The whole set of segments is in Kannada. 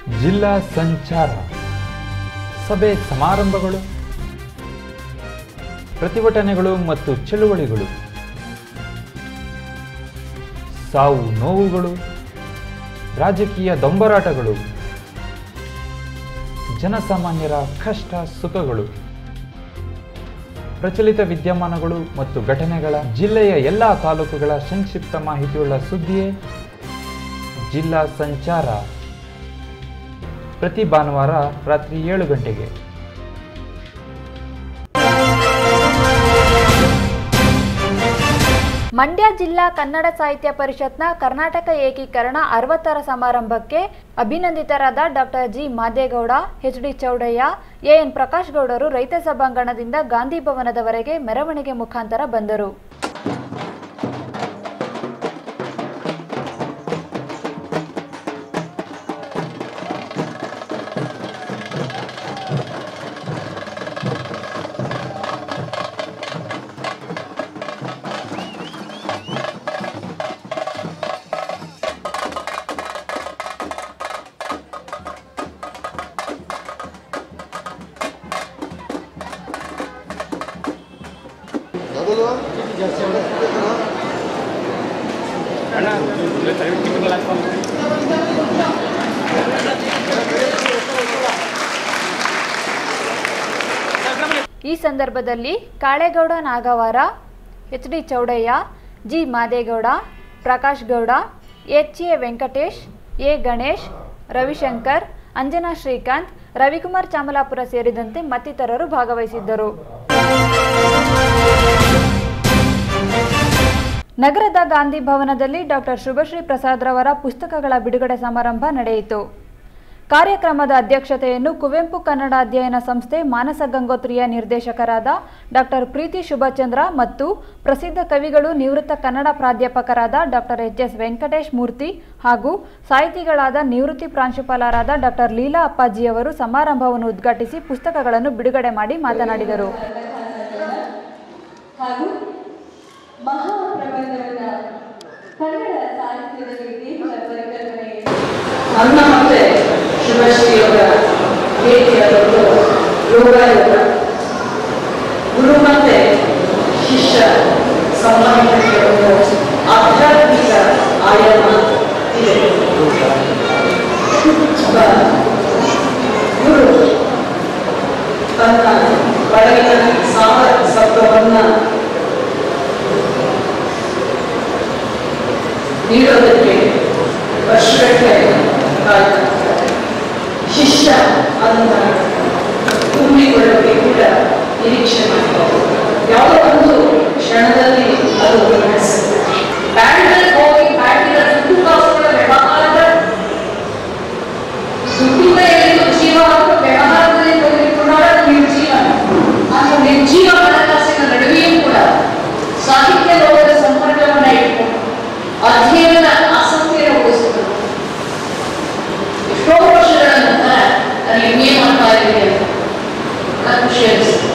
ಜಿಲ್ಲಾ ಸಂಚಾರ ಸಭೆ ಸಮಾರಂಭಗಳು ಪ್ರತಿಭಟನೆಗಳು ಮತ್ತು ಚಳುವಳಿಗಳು ಸಾವು ನೋವುಗಳು ರಾಜಕೀಯ ದೊಂಬರಾಟಗಳು ಜನಸಾಮಾನ್ಯರ ಕಷ್ಟ ಸುಖಗಳು ಪ್ರಚಲಿತ ವಿದ್ಯಮಾನಗಳು ಮತ್ತು ಘಟನೆಗಳ ಜಿಲ್ಲೆಯ ಎಲ್ಲ ತಾಲೂಕುಗಳ ಸಂಕ್ಷಿಪ್ತ ಮಾಹಿತಿಯುಳ್ಳ ಸುದ್ದಿಯೇ ಜಿಲ್ಲಾ ಸಂಚಾರ ಪ್ರತಿ ಭಾನುವಾರ ರಾತ್ರಿ ಏಳು ಗಂಟೆಗೆ ಮಂಡ್ಯ ಜಿಲ್ಲಾ ಕನ್ನಡ ಸಾಹಿತ್ಯ ಪರಿಷತ್ನ ಕರ್ನಾಟಕ ಏಕೀಕರಣ ಅರವತ್ತರ ಸಮಾರಂಭಕ್ಕೆ ಅಭಿನಂದಿತರಾದ doctor G Madegowda H D Chowdaiah AN Prakash ಗೌಡರು ರೈತ ಸಭಾಂಗಣದಿಂದ ಗಾಂಧಿ ಭವನದವರೆಗೆ ಮೆರವಣಿಗೆ ಮುಖಾಂತರ ಬಂದರು ಈ ಸಂದರ್ಭದಲ್ಲಿ Kalegowda Nagavara H D Chowdaiah G Madegowda Prakash Gowda H A Venkatesh A Ganesh Ravishankar Anjana Srikanth Ravikumar Chamalapura ಸೇರಿದಂತೆ ಮತ್ತಿತರರು ಭಾಗವಹಿಸಿದ್ದರು ನಗರದ ಗಾಂಧಿ ಭವನದಲ್ಲಿ ಡಾಕ್ಟರ್ ಶುಭಶ್ರೀ ಪ್ರಸಾದ್ ರವರ ಪುಸ್ತಕಗಳ ಬಿಡುಗಡೆ ಸಮಾರಂಭ ನಡೆಯಿತು ಕಾರ್ಯಕ್ರಮದ ಅಧ್ಯಕ್ಷತೆಯನ್ನು ಕುವೆಂಪು ಕನ್ನಡ ಅಧ್ಯಯನ ಸಂಸ್ಥೆ ಮಾನಸ ಗಂಗೋತ್ರಿಯ ನಿರ್ದೇಶಕರಾದ ಡಾಕ್ಟರ್ ಪ್ರೀತಿ ಶುಭಚಂದ್ರ ಮತ್ತು ಪ್ರಸಿದ್ಧ ಕವಿಗಳು ನಿವೃತ್ತ ಕನ್ನಡ ಪ್ರಾಧ್ಯಾಪಕರಾದ doctor H S Venkatesh Murthy ಹಾಗೂ ಸಾಹಿತಿಗಳಾದ ನಿವೃತ್ತಿ ಪ್ರಾಂಶುಪಾಲರಾದ ಡಾಕ್ಟರ್ ಲೀಲಾ ಅಪ್ಪಾಜಿಯವರು ಸಮಾರಂಭವನ್ನು ಉದ್ಘಾಟಿಸಿ ಪುಸ್ತಕಗಳನ್ನು ಬಿಡುಗಡೆ ಮಾಡಿ ಮಾತನಾಡಿದರು ಹಾಗೂ ಮಹಾಪ್ರಬಂಧವನ್ನ ಕನ್ನಡ ಸಾಹಿತ್ಯದಲ್ಲಿ ದೇವರ ಪರಿಕಲ್ಪನೆ ನನ್ನ ಮತ್ತೆ ಶುಭಶ್ರೀಯವರ ಭೇಟಿಯಾದವರು ಯೋಗಾಯೋಗ ಗುರು ಮತ್ತೆ ಶಿಷ್ಯ ಸಂಬಂಧಕ್ಕೆ ಒಂದು ಆಧ್ಯಾತ್ಮಿಕ ಆಯಾಮ ಇದೆ ಒಬ್ಬ ಗುರು ತನ್ನ ಒಳಗಿನ ಸಾರ ಸತ್ವವನ್ನ ನೀಡೋದಕ್ಕೆ ವರ್ಷಗಟ್ಟಲೆ ಕಾಯ್ತಾರೆ ಶಿಷ್ಯ ಅದನ್ನ ತುಂಬಿಕೊಳ್ಳೋಕೆ ಕೂಡ ನಿರೀಕ್ಷೆ ಮಾಡ್ತಾರೆ ಯಾವುದೋ ಒಂದು ಕ್ಷಣದಲ್ಲಿ ಅದು ನಡೆಸುತ್ತೆ ಬ್ಯಾಂಕ್ನಲ್ಲಿ ಹೋಗಿ ಬ್ಯಾಂಕಿನ ದುಡ್ಡು ಕಾಸುಗಳ ವ್ಯವಹಾರದ ದುಡ್ಡಿಂದ ಎಲ್ಲಿಂದ ಜೀವ ಹಾಗೂ ವ್ಯವಹಾರದಲ್ಲಿ ತೊಡಗಿಕೊಂಡಾಗ ನಿರ್ಜೀವನ ಆ ನಿರ್ಜೀವ ಹಣಕಾಸಿನ ನಡುವೆಯೂ ಕೂಡ ಸಾಹಿತ್ಯ ಲೋಕದ ಸಂಪರ್ಕವನ್ನ ಇಟ್ಕೊಂಡು ಅಧ್ಯಯನದ ಆಸಕ್ತಿಯನ್ನು ಉಳಿಸಿದ್ರು ಎಷ್ಟೋ ವರ್ಷಗಳ ನಂತರ ನಾನು ಎಂ ಎ ಮಾಡ್ತಾ ಇದ್ದೀನಿ ಅಂತ ಬಹಳ ಖುಷಿ ಅನಿಸ್ತು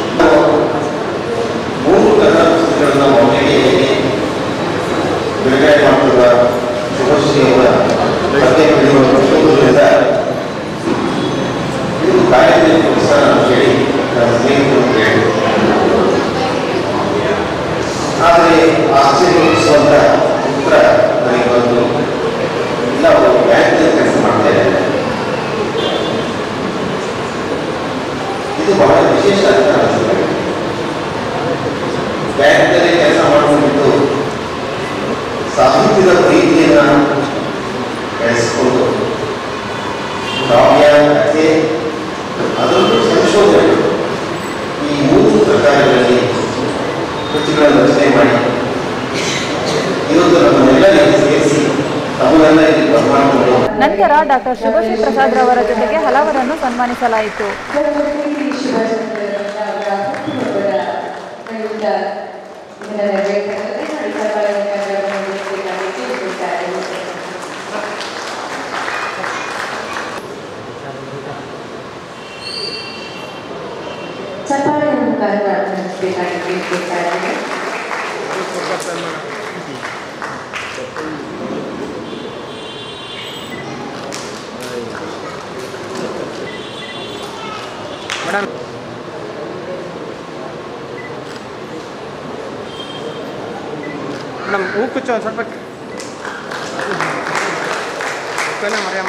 ಮೂರು ಕನ್ನಡ ಪುಸ್ತಕಗಳನ್ನ ಮೊದಲಿಗೆ ಬಿಡುಗಡೆ ಮಾಡುತ್ತಿರುವ ಶುಭಶ್ರೀ ಅವರ ಪದ್ಯ ಬೆಳೆಯುವುದರಿಂದ ಇದು ಕಾರ್ಯದಲ್ಲಿ ಪುಸ್ತಕ ಅಂತ ಹೇಳಿ ನನ್ನ ಸ್ನೇಹಿತರು ಕೇಳಿ ಆದರೆ ಆಶ್ಚರ್ಯಿಸುವಂತ ಉತ್ತರ ನನಗೆ ಬಂತು ಇಲ್ಲ ಅವರು ಬ್ಯಾಂಕ್ನಲ್ಲಿ ಕೆಲಸ ಮಾಡ್ತಾ ಇದ್ದಾರೆ ಇದು ಬಹಳ ವಿಶೇಷ ಅಂತ ಅನಿಸ್ತದೆ ಬ್ಯಾಂಕ್ನಲ್ಲಿ ಕೆಲಸ ಮಾಡಿಕೊಂಡು ಸಾಹಿತ್ಯದ ಪ್ರೀತಿಯನ್ನ ಬೆಳೆಸಿಕೊಂಡು ಕಾವ್ಯ ಕಥೆ ಅದರಲ್ಲೂ ಸಂಶೋಧನೆ ಈ ಮೂರು ಪ್ರಕಾರಗಳಲ್ಲಿ ಕೃತಿಗಳನ್ನು ರಚನೆ ಮಾಡಿ ಇವತ್ತು ನಮ್ಮನ್ನೆಲ್ಲರಿಗೆ ಸೇರಿಸಿ ತಮ್ಮನ್ನೆಲ್ಲ ಇಲ್ಲಿ ಬರಮಾಡಿಕೊಂಡು ನಂತರ ಡಾಕ್ಟರ್ ಶುಭಶ್ರೀ ಪ್ರಸಾದ್ ರವರ ಜೊತೆಗೆ ಹಲವರನ್ನು ಸನ್ಮಾನಿಸಲಾಯಿತು ಗಣಪತಿ ಶಿವಚಂದ್ರರವರ ಅವರ ಹುಟ್ಟುಹಬ್ಬದ ಪ್ರಯುಕ್ತ ಇದನ್ನ ನೆರವೇರಿಸಲಾಗಿದೆ ನೋಡಿ ಸಭಾಂಗಣವನ್ನು ನಡೆಸಬೇಕಾಗಿ ಕೇಳಿಕೊಳ್ತಾರೆ. ಚಪ್ಪಾಳೆ ಮುಖಾಂತರ ನಡೆಸಬೇಕಾಗಿ ಕೇಳಿಕೊಳ್ತಾ ಇದ್ದೇನೆ ಮೇಡಮ್ ಮೇಡಮ್ ಹೂ ಕುಚ್ಚು ಒಂದು ಸ್ವಲ್ಪ ಕೊನೆ ಮರೆಯ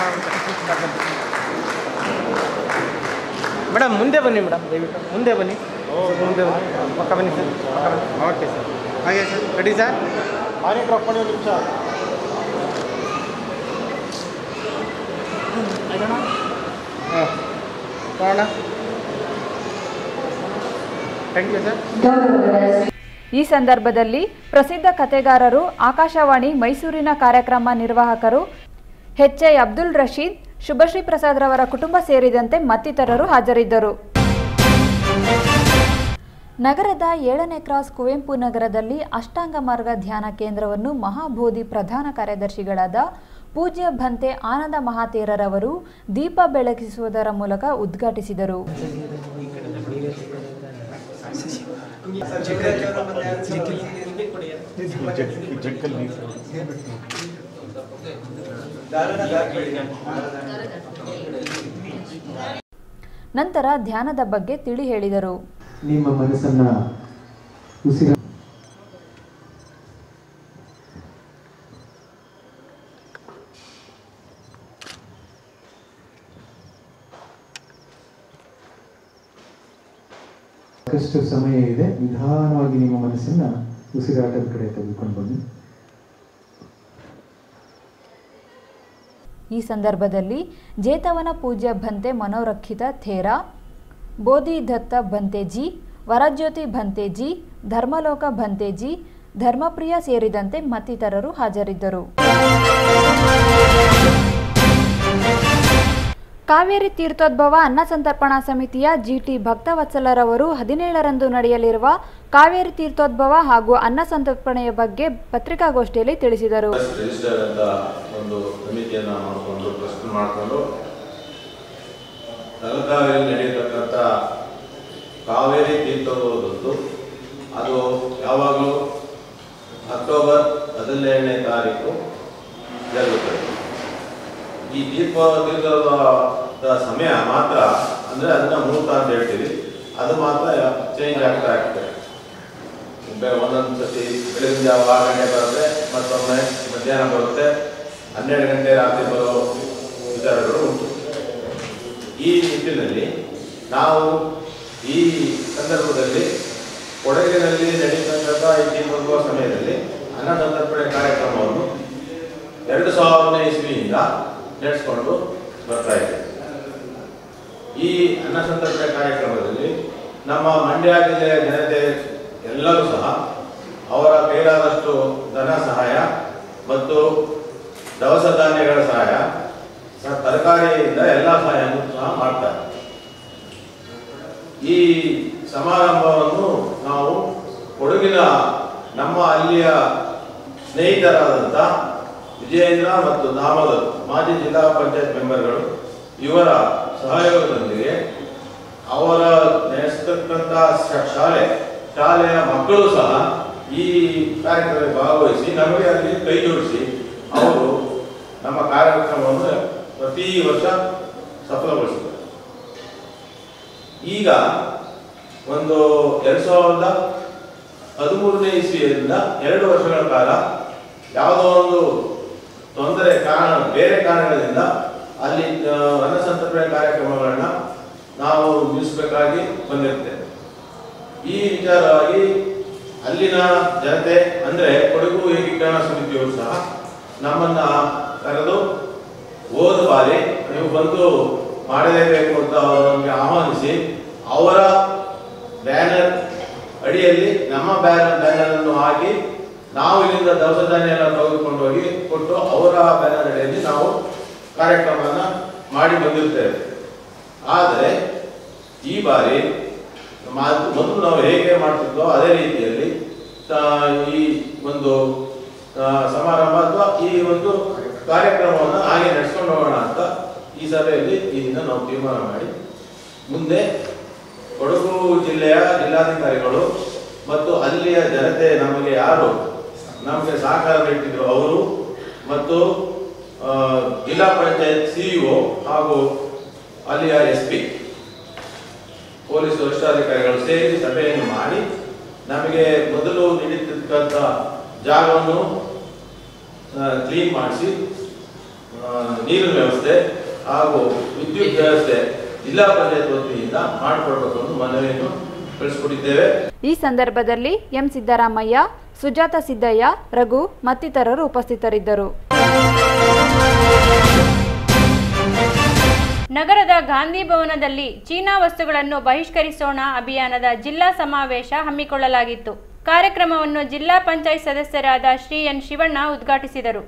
ಮೇಡಮ್ ಮುಂದೆ ಬನ್ನಿ ಮೇಡಮ್ ದಯವಿಟ್ಟು ಮುಂದೆ ಬನ್ನಿ ಮುಂದೆ ಬನ್ನಿ ಪಕ್ಕ ಬನ್ನಿ ಸರ್ ಪಕ್ಕ ಬನ್ನಿ ಓಕೆ ಸರ್ ಹಾಗೆ ಸರ್ ರೆಡಿ ಸರ್ ಆನೆ ಡ್ರಾಪ್ ಮಾಡಿ ಒಂದು ನಿಮಿಷ ಹಾಂ ನೋಡೋಣ ಥ್ಯಾಂಕ್ ಯು ಸರ್ ಗೌರವದ ಈ ಸಂದರ್ಭದಲ್ಲಿ ಪ್ರಸಿದ್ಧ ಕತೆಗಾರರು ಆಕಾಶವಾಣಿ ಮೈಸೂರಿನ ಕಾರ್ಯಕ್ರಮ ನಿರ್ವಾಹಕರು ಎಚ್ ಎ ಅಬ್ದುಲ್ ರಶೀದ್ ಶುಭಶ್ರೀ ಪ್ರಸಾದ್ ರವರ ಕುಟುಂಬ ಸೇರಿದಂತೆ ಮತ್ತಿತರರು ಹಾಜರಿದ್ದರು ನಗರದ ಏಳನೇ ಕ್ರಾಸ್ ಕುವೆಂಪು ನಗರದಲ್ಲಿ ಅಷ್ಟಾಂಗ ಮಾರ್ಗ ಧ್ಯಾನ ಕೇಂದ್ರವನ್ನು ಮಹಾಬೋಧಿ ಪ್ರಧಾನ ಕಾರ್ಯದರ್ಶಿಗಳಾದ ಪೂಜ್ಯ ಭಂತೆ ಆನಂದ ಮಹಾತೇರರವರು ದೀಪ ಬೆಳಗಿಸುವುದರ ಮೂಲಕ ಉದ್ಘಾಟಿಸಿದರು ನಂತರ ಧ್ಯಾನದ ಬಗ್ಗೆ ತಿಳಿ ಹೇಳಿದರು ನಿಮ್ಮ ಮನಸ್ಸನ್ನ ಉಸಿರ ಸಾಕಷ್ಟು ಸಮಯ ಇದೆ ನಿಧಾನವಾಗಿ ನಿಮ್ಮ ಮನಸ್ಸನ್ನ ಉಸಿರಾಟದ ಕಡೆ ತೆಗೆದುಕೊಂಡು ಬನ್ನಿ ಈ ಸಂದರ್ಭದಲ್ಲಿ ಜೇತವನ ಪೂಜ್ಯ ಭಂತೆ ಮನೋರಕ್ಷಿತ ಥೇರಾ ಬೋಧಿದತ್ತ ಭಂತೆಜಿ ವರಜ್ಯೋತಿ ಭಂತೆಜಿ ಧರ್ಮಲೋಕ ಭಂತೆಜಿ ಧರ್ಮಪ್ರಿಯ ಸೇರಿದಂತೆ ಮತ್ತಿತರರು ಹಾಜರಿದ್ದರು ಕಾವೇರಿ ತೀರ್ಥೋದ್ಭವ ಅನ್ನ ಸಂತರ್ಪಣಾ ಸಮಿತಿಯ ಜಿಟಿ ಭಕ್ತವತ್ಸಲರವರು ಹದಿನೇಳರಂದು ನಡೆಯಲಿರುವ ಕಾವೇರಿ ತೀರ್ಥೋದ್ಭವ ಹಾಗೂ ಅನ್ನ ಸಂತರ್ಪಣೆಯ ಬಗ್ಗೆ ಪತ್ರಿಕಾಗೋಷ್ಠಿಯಲ್ಲಿ ತಿಳಿಸಿದರು ರಿಜಿಸ್ಟರ್ ಅಂತ ಒಂದು ಸಮಿತಿಯನ್ನು ಮಾಡಿಕೊಂಡು ಟ್ರಸ್ಟ್ ಮಾಡಿಕೊಂಡು ತಲಕಾವೇರಿ ನಡೆಯತಕ್ಕಂಥ ಕಾವೇರಿ ತೀರ್ಥೋದ್ಭವದಂದು ಅದು ಯಾವಾಗಲೂ ಅಕ್ಟೋಬರ್ ಹದಿನೇಳನೇ ತಾರೀಕು ಜರುಗುತ್ತದೆ ಈ ದೀಪ ತೀರ್ಥದ ಸಮಯ ಮಾತ್ರ ಅಂದರೆ ಅದನ್ನ ಮುಹೂರ್ತ ಅಂತ ಹೇಳ್ತೀವಿ ಅದು ಮಾತ್ರ ಚೇಂಜ್ ಆಗ್ತಾ ಇರ್ತದೆ ಬೆ- ಒಂದೊಂದು ಸತಿ ಬೆಳಗಿನ ಜಾವ ಆರು ಗಂಟೆ ಬರುತ್ತೆ ಮತ್ತೊಮ್ಮೆ ಮಧ್ಯಾಹ್ನ ಬರುತ್ತೆ ಹನ್ನೆರಡು ಗಂಟೆ ರಾತ್ರಿ ಬರೋ ವಿಚಾರಗಳು ಉಂಟು ಈ ನಿಟ್ಟಿನಲ್ಲಿ ನಾವು ಈ ಸಂದರ್ಭದಲ್ಲಿ ಕೊಡಗಿನಲ್ಲಿ ನಡೆಯತಕ್ಕಂಥ ಈ ದೀಪೋತ್ಸವ ಸಮಯದಲ್ಲಿ ಅನ್ನಸಂತರ್ಪಣೆ ಕಾರ್ಯಕ್ರಮವನ್ನು ಎರಡು ಸಾವಿರನೇ ಇಸ್ವಿಯಿಂದ ನಡೆಸ್ಕೊಂಡು ಬರ್ತಾ ಇದೆ ಈ ಅನ್ನಸಂತರ್ಪಣೆ ಕಾರ್ಯಕ್ರಮದಲ್ಲಿ ನಮ್ಮ ಮಂಡ್ಯ ಜಿಲ್ಲೆಯ ಜನತೆ ಎಲ್ಲರೂ ಸಹ ಅವರ ಕೈಲಾದಷ್ಟು ಧನ ಸಹಾಯ ಮತ್ತು ದವಸ ಧಾನ್ಯಗಳ ಸಹಾಯ ಸ- ತರಕಾರಿಯಿಂದ ಎಲ್ಲ ಸಹಾಯವನ್ನು ಸಹ ಮಾಡ್ತಾರೆ ಈ ಸಮಾರಂಭವನ್ನು ನಾವು ಕೊಡಗಿನ ನಮ್ಮ ಅಲ್ಲಿಯ ಸ್ನೇಹಿತರಾದಂಥ ವಿಜಯೇಂದ್ರ ಮತ್ತು ದಾಮೋದರ್ ಮಾಜಿ ಜಿಲ್ಲಾ ಪಂಚಾಯತ್ ಮೆಂಬರ್ಗಳು ಇವರ ಸಹಯೋಗದೊಂದಿಗೆ ಅವರ ನಡೆಸತಕ್ಕಂಥ ಶ- ಶಾಲೆ ಶಾಲೆಯ ಮಕ್ಕಳು ಸಹ ಈ ಕಾರ್ಯಕ್ರಮದಲ್ಲಿ ಭಾಗವಹಿಸಿ ನಮಗೆ ಅಲ್ಲಿ ಕೈ ಜೋಡಿಸಿ ಅವರು ನಮ್ಮ ಕಾರ್ಯಕ್ರಮವನ್ನು ಪ್ರತಿ ವರ್ಷ ಸಫಲಗೊಳಿಸಿದ್ದಾರೆ ಈಗ ಒಂದು ಎರಡು ಸಾವಿರದ ಹದಿಮೂರನೇ ಇಸ್ವಿಯಿಂದ ಎರಡು ವರ್ಷಗಳ ಕಾಲ ಯಾವುದೋ ಒಂದು ತೊಂದರೆ ಕಾರಣ ಬೇರೆ ಕಾರಣಗಳಿಂದ ಅಲ್ಲಿ ಆ, ಅನ್ನಸಂತರ್ಪಣೆ ಕಾರ್ಯಕ್ರಮಗಳನ್ನ ನಾವು ನಿಲ್ಲಿಸಬೇಕಾಗಿ ಬಂದಿರ್ತೇವೆ ಈ ವಿಚಾರವಾಗಿ ಅಲ್ಲಿನ ಜನತೆ ಅಂದ್ರೆ ಕೊಡಗು ಏಕೀಕರಣ ಸಮಿತಿಯವರು ಸಹ ನಮ್ಮನ್ನ ಕರೆದು ಹೋದ ಬಾರಿ ನೀವು ಬಂದು ಮಾಡಲೇಬೇಕು ಅಂತ ಅವರು ನಮಗೆ ಆಹ್ವಾನಿಸಿ ಅವರ ಬ್ಯಾನರ್ ಅಡಿಯಲ್ಲಿ ನಮ್ಮ ಬ್ಯಾನರ್ ಬ್ಯಾನರ್ ಅನ್ನು ಹಾಕಿ ನಾವು ಇಲ್ಲಿಂದ ದವಸ ಧಾನ್ಯ ಎಲ್ಲ ತೆಗೆದುಕೊಂಡು ಹೋಗಿ ಕೊಟ್ಟು ಅವರ ಬ್ಯಾನರ್ ಅಡಿಯಲ್ಲಿ ನಾವು ಕಾರ್ಯಕ್ರಮನ ಮಾಡಿ ಬಂದಿರ್ತೇವೆ ಆದರೆ ಈ ಬಾರಿ ಮಾ- ಮೊದಲು ನಾವು ಹೇಗೆ ಮಾಡ್ತಿದ್ವೋ ಅದೇ ರೀತಿಯಲ್ಲಿ ಆ, ಈ ಒಂದು ಆ, ಸಮಾರಂಭ ಅಥವಾ ಈ ಒಂದು ಕಾರ್ಯಕ್ರಮವನ್ನು ಹಾಗೆ ನಡೆಸ್ಕೊಂಡು ಹೋಗೋಣ ಅಂತ ಈ ಸಭೆಯಲ್ಲಿ ಈ ದಿನ ನಾವು ತೀರ್ಮಾನ ಮಾಡಿ ಮುಂದೆ ಕೊಡಗು ಜಿಲ್ಲೆಯ ಜಿಲ್ಲಾಧಿಕಾರಿಗಳು ಮತ್ತು ಅಲ್ಲಿಯ ಜನತೆ ನಮಗೆ ಯಾರು ನಮಗೆ ಸಹಕಾರ ನೀಡ್ತಿದ್ರು ಅವರು ಮತ್ತು ಆ, ಜಿಲ್ಲಾ ಪಂಚಾಯತ್ ಸಿಇಒ ಹಾಗೂ ಅಲ್ಲಿಯ ಎಸ್ ಪಿ ಪೊಲೀಸ್ ವರಿಷ್ಠಾಧಿಕಾರಿಗಳು ಸೇರಿ ಸಭೆಯನ್ನು ಮಾಡಿ ನಮಗೆ ಮೊದಲು ನೀಡಿರ್ತಕ್ಕಂಥ ಜಾಗವನ್ನು ಕ್ಲೀನ್ ಮಾಡಿಸಿ ನೀರಿನ ವ್ಯವಸ್ಥೆ ಹಾಗೂ ವಿದ್ಯುತ್ ವ್ಯವಸ್ಥೆ ಜಿಲ್ಲಾ ಪಂಚಾಯತ್ ವತಿಯಿಂದ ಮಾಡಿಕೊಡ್ಬೇಕು ಅಂತ ಮನವಿಯನ್ನು ಕಳಿಸ್ಕೊಟ್ಟಿದ್ದೇವೆ ಈ ಸಂದರ್ಭದಲ್ಲಿ ಎಂ ಸಿದ್ದರಾಮಯ್ಯ ಸುಜಾತ ಸಿದ್ದಯ್ಯ ರಘು ಮತ್ತಿತರರು ಉಪಸ್ಥಿತರಿದ್ದರು ನಗರದ ಗಾಂಧಿ ಭವನದಲ್ಲಿ ಚೀನಾ ವಸ್ತುಗಳನ್ನು ಬಹಿಷ್ಕರಿಸೋಣ ಅಭಿಯಾನದ ಜಿಲ್ಲಾ ಸಮಾವೇಶ ಹಮ್ಮಿಕೊಳ್ಳಲಾಗಿತ್ತು ಕಾರ್ಯಕ್ರಮವನ್ನು ಜಿಲ್ಲಾ ಪಂಚಾಯತ್ ಸದಸ್ಯರಾದ ಶ್ರೀ ಎನ್ ಶಿವಣ್ಣ ಉದ್ಘಾಟಿಸಿದರು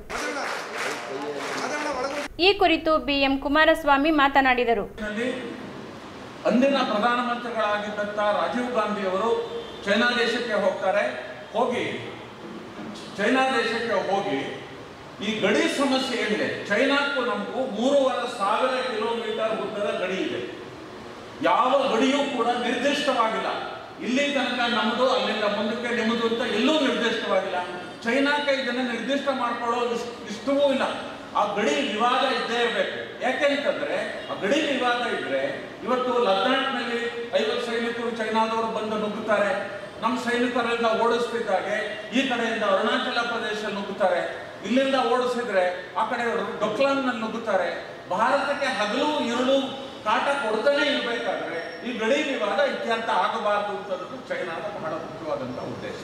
ಈ ಕುರಿತು ಬಿಎಂ ಕುಮಾರಸ್ವಾಮಿ ಮಾತನಾಡಿದರು ನಲ್ಲಿ ಅಂದಿನ ಪ್ರಧಾನಮಂತ್ರಿಗಳಾಗಿದ್ದಂಥ ರಾಜೀವ್ ಗಾಂಧಿ ಅವರು ಚೈನಾ ದೇಶಕ್ಕೆ ಹೋಗ್ತಾರೆ ಹೋಗಿ ಚೈನಾ ದೇಶಕ್ಕೆ ಹೋಗಿ ಈ ಗಡಿ ಸಮಸ್ಯೆ ಏನಿದೆ ಚೈನಾಕ್ಕೂ ನಮಗೂ ಮೂರುವರೆ ಸಾವಿರ ಕಿಲೋಮೀಟರ್ ಉದ್ದದ ಗಡಿ ಇದೆ ಯಾವ ಗಡಿಯೂ ಕೂಡ ನಿರ್ದಿಷ್ಟವಾಗಿಲ್ಲ ಇಲ್ಲಿ ತನಕ ನಮ್ಮದು ಅಲ್ಲಿಂದ ಮುಂದಕ್ಕೆ ನಿಮ್ಮದು ಅಂತ ಎಲ್ಲೂ ನಿರ್ದಿಷ್ಟವಾಗಿಲ್ಲ ಚೈನಾಕ್ಕೆ ಇದನ್ನ ನಿರ್ದಿಷ್ಟ ಮಾಡ್ಕೊಳ್ಳೋ ಇಷ್ಟ- ಇಷ್ಟವೂ ಇಲ್ಲ ಆ ಗಡಿ ವಿವಾದ ಇದ್ದೇ ಇರಬೇಕು ಯಾಕೆಂತಂದ್ರೆ ಆ ಗಡಿ ವಿವಾದ ಇದ್ರೆ ಇವತ್ತು ಲದ್ದಾಖ್ನಲ್ಲಿ ಐವತ್ತು ಸೈನಿಕರು ಚೈನಾದವರು ಬಂದು ನುಗ್ಗುತ್ತಾರೆ ನಮ್ಮ ಸೈನಿಕರೆಲ್ಲ ಓಡಿಸ್ತಿದ್ದಾಗೆ ಈ ಕಡೆಯಿಂದ ಅರುಣಾಚಲ ಪ್ರದೇಶ ನುಗ್ಗುತ್ತಾರೆ ಇಲ್ಲಿಂದ ಓಡಿಸಿದ್ರೆ ಆ ಕಡೆ ಡೊಕ್ಲಾನ್ನಲ್ಲಿ ನುಗ್ಗುತ್ತಾರೆ ಭಾರತಕ್ಕೆ ಹಗಲು ಇರುಳು ಕಾಟ ಕೊಡ್ತಾನೆ ಇರಬೇಕಾದ್ರೆ ಈ ಗಡಿ ವಿವಾದ ಇತ್ಯರ್ಥ ಆಗಬಾರದು ಅಂತದ್ದು ಚೈನಾದ ಬಹಳ ಮುಖ್ಯವಾದಂತ ಉದ್ದೇಶ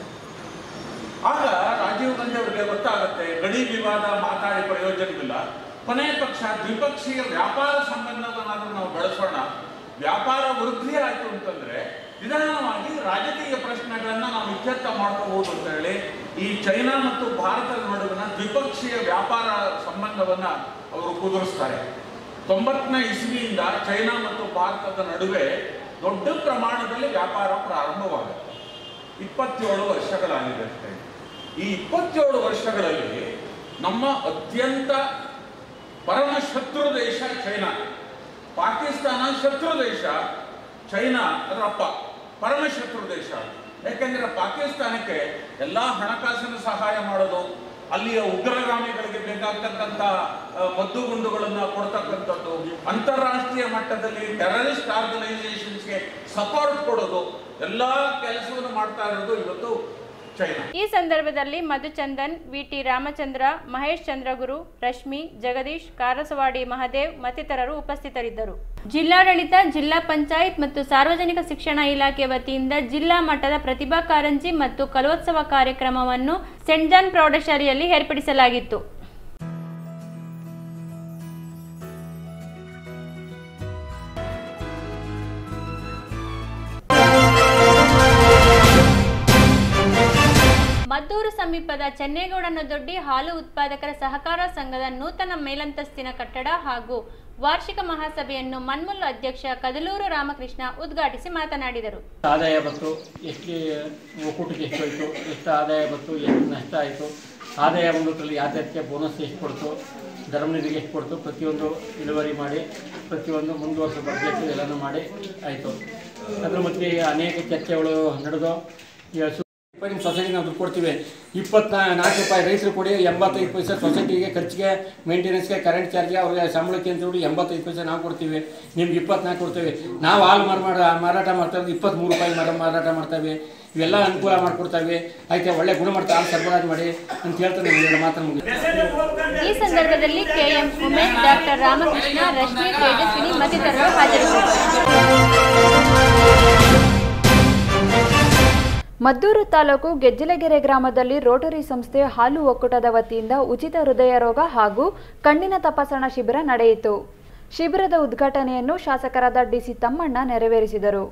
ಆಗ ರಾಜೀವ್ ಗಾಂಧಿ ಅವರಿಗೆ ಗೊತ್ತಾಗುತ್ತೆ ಗಡಿ ವಿವಾದ ಮಾತಾಡಿ ಪ್ರಯೋಜನವಿಲ್ಲ ಕೊನೆ ಪಕ್ಷ ದ್ವಿಪಕ್ಷೀಯ ವ್ಯಾಪಾರ ಸಂಬಂಧವನ್ನಾದ್ರೂ ನಾವು ಬೆಳೆಸೋಣ ವ್ಯಾಪಾರ ವೃದ್ಧಿ ಆಯ್ತು ಅಂತಂದ್ರೆ ನಿಧಾನವಾಗಿ ರಾಜಕೀಯ ಪ್ರಶ್ನೆಗಳನ್ನ ನಾವು ಇತ್ಯರ್ಥ ಮಾಡ್ಕೋಬಹುದು ಅಂತ ಹೇಳಿ ಈ ಚೈನಾ ಮತ್ತು ಭಾರತದ ನಡುವಿನ ದ್ವಿಪಕ್ಷೀಯ ವ್ಯಾಪಾರ ಸಂಬಂಧವನ್ನ ಅವರು ಕುದುರಿಸ್ತಾರೆ ತೊಂಬತ್ತನೇ ಇಸ್ವಿಯಿಂದ ಚೈನಾ ಮತ್ತು ಭಾರತದ ನಡುವೆ ದೊಡ್ಡ ಪ್ರಮಾಣದಲ್ಲಿ ವ್ಯಾಪಾರ ಪ್ರಾರಂಭವಾಗುತ್ತೆ ಇಪ್ಪತ್ತೇಳು ವರ್ಷಗಳಾಗಿದೆ ಅಷ್ಟೇ ಈ ಇಪ್ಪತ್ತೇಳು ವರ್ಷಗಳಲ್ಲಿ ನಮ್ಮ ಅತ್ಯಂತ ಪರಮ ಶತ್ರು ದೇಶ ಚೈನಾ ಪಾಕಿಸ್ತಾನ ಶತ್ರು ದೇಶ ಚೈನಾ ಅದರ ಅಪ್ಪ ಪರಮ ಶತ್ರು ದೇಶ ಯಾಕೆಂದ್ರೆ ಪಾಕಿಸ್ತಾನಕ್ಕೆ ಎಲ್ಲಾ ಹಣಕಾಸಿನ ಸಹಾಯ ಮಾಡೋದು ಅಲ್ಲಿಯ ಉಗ್ರಗಾಮಿಗಳಿಗೆ ಬೇಕಾಗ್ತಕ್ಕಂಥ ಆ, ಮದ್ದುಗುಂಡುಗಳನ್ನ ಕೊಡ್ತಕ್ಕಂಥದ್ದು ಅಂತಾರಾಷ್ಟ್ರೀಯ ಮಟ್ಟದಲ್ಲಿ ಟೆರರಿಸ್ಟ್ ಆರ್ಗನೈಸೇಷನ್ಸ್ಗೆ ಸಪೋರ್ಟ್ ಕೊಡೋದು ಎಲ್ಲಾ ಕೆಲಸವನ್ನು ಮಾಡ್ತಾ ಇರೋದು ಇವತ್ತು ಚೈನಾ ಈ ಸಂದರ್ಭದಲ್ಲಿ ಮಧುಚಂದನ್ ವಿಟಿ ರಾಮಚಂದ್ರ ಮಹೇಶ್ ಚಂದ್ರಗುರು ರಶ್ಮಿ ಜಗದೀಶ್ ಕಾರಸವಾಡಿ ಮಹದೇವ್ ಮತ್ತಿತರರು ಉಪಸ್ಥಿತರಿದ್ದರು ಜಿಲ್ಲಾಡಳಿತ ಜಿಲ್ಲಾ ಪಂಚಾಯತ್ ಮತ್ತು ಸಾರ್ವಜನಿಕ ಶಿಕ್ಷಣ ಇಲಾಖೆ ವತಿಯಿಂದ ಜಿಲ್ಲಾ ಮಟ್ಟದ ಪ್ರತಿಭಾ ಕಾರಂಜಿ ಮತ್ತು ಕಲೋತ್ಸವ ಕಾರ್ಯಕ್ರಮವನ್ನು ಸೆಂಟ್ ಜಾನ್ ಪ್ರೌಢಶಾಲೆಯಲ್ಲಿ ಏರ್ಪಡಿಸಲಾಗಿತ್ತು ಮದ್ದೂರು ಸಮೀಪದ ಚೆನ್ನೇಗೌಡನದೊಡ್ಡಿ ಹಾಲು ಉತ್ಪಾದಕರ ಸಹಕಾರ ಸಂಘದ ನೂತನ ಮೇಲಂತಸ್ತಿನ ಕಟ್ಟಡ ಹಾಗೂ ವಾರ್ಷಿಕ ಮಹಾಸಭೆಯನ್ನು ಮನ್ಮುಲ್ಲು ಅಧ್ಯಕ್ಷ ಕದಲೂರು ರಾಮಕೃಷ್ಣ ಉದ್ಘಾಟಿಸಿ ಮಾತನಾಡಿದರು ಆದಾಯ ಬಂತು ಎಷ್ಟು ಒಕ್ಕೂಟಕ್ಕೆ ಎಷ್ಟು ಹೋಯಿತು ಎಷ್ಟು ಆದಾಯ ಬಂತು ಎಷ್ಟು ನಷ್ಟ ಆಯಿತು ಆದಾಯ ಬಂದದ್ರಲ್ಲಿ ಯಾವ್ದಕ್ಕೆ ಬೋನಸ್ ಎಷ್ಟು ಕೊಡ್ತು ಧರ್ಮನಿಧಿಗೆ ಎಷ್ಟು ಕೊಡ್ತು ಪ್ರತಿಯೊಂದು ಇಳುವರಿ ಮಾಡಿ ಪ್ರತಿಯೊಂದು ಮುಂದುವರ್ಸೋ ಬಡ್ಜೆಟ್ ಎಲ್ಲನೂ ಮಾಡಿ ಆಯಿತು ಅದ್ರ ಮಧ್ಯೆ ಅನೇಕ ಚರ್ಚೆಗಳು ನಡೆದು ಈಗ ಸು- ರೂಪಾಯಿ ನಿಮ್ಮ ಸೊಸೈಟಿಗೆ ನಾವು ದುಡ್ಡು ಕೊಡ್ತೀವಿ ಇಪ್ಪತ್ನಾ ನಾಲ್ಕು ರೂಪಾಯಿ ರೈತರು ಕೊಡಿ ಎಂಬತ್ತೈದು ಪೈಸೆ ಸೊಸೈಟಿಗೆ ಖರ್ಚಿಗೆ ಮೇಂಟೆನೆನ್ಸ್ಗೆ ಕರೆಂಟ್ ಚಾರ್ಜ್ಗೆ ಅವ್ರಿಗೆ ಸಂಬಳಕ್ಕೆ ಅಂತ ಹೇಳಿ ಎಂಬತ್ತೈದು ಪೈಸೆ ನಾವು ಕೊಡ್ತೀವಿ ನಿಮ್ಗೆ ಇಪ್ಪತ್ನಾಲ್ಕು ಕೊಡ್ತೀವಿ ನಾವು ಹಾಲು ಮಾರ ಮಾಡ ಮಾರಾಟ ಮಾಡ್ತಾ ಇರೋದು ಇಪ್ಪತ್ತ್ಮೂರು ರೂಪಾಯಿ ಮಾರ ಮಾರಾಟ ಮಾಡ್ತಾವೆ ಇವೆಲ್ಲ ಅನುಕೂಲ ಮಾಡ್ಕೊಡ್ತಾವೆ ಆಯ್ತು ಒಳ್ಳೆ ಗುಣಮಟ್ಟ ಹಾಲು ಸರಬರಾಜು ಮಾಡಿ ಅಂತ ಹೇಳ್ತಾರೆ ನಿಮಗೆ ಮಾತ್ರ ಮುಗಿತು ಈ ಸಂದರ್ಭದಲ್ಲಿ ಕೆಎಂ ಉಮೇಶ್ ಡಾಕ್ಟರ್ ರಾಮಕೃಷ್ಣ ರಶ್ಮಿ ತೇಜಸ್ವಿನಿ ಮತ್ತಿತರರು ಹಾಜರಿದ್ದರು ಮದ್ದೂರು ತಾಲೂಕು ಗೆಜ್ಜಿಲಗೆರೆ ಗ್ರಾಮದಲ್ಲಿ ರೋಟರಿ ಸಂಸ್ಥೆ ಹಾಲು ಒಕ್ಕೂಟದ ವತಿಯಿಂದ ಉಚಿತ ಹೃದಯ ರೋಗ ಹಾಗೂ ಕಣ್ಣಿನ ತಪಾಸಣಾ ಶಿಬಿರ ನಡೆಯಿತು ಶಿಬಿರದ ಉದ್ಘಾಟನೆಯನ್ನು ಶಾಸಕರಾದ ಡಿಸಿ ತಮ್ಮಣ್ಣ ನೆರವೇರಿಸಿದರು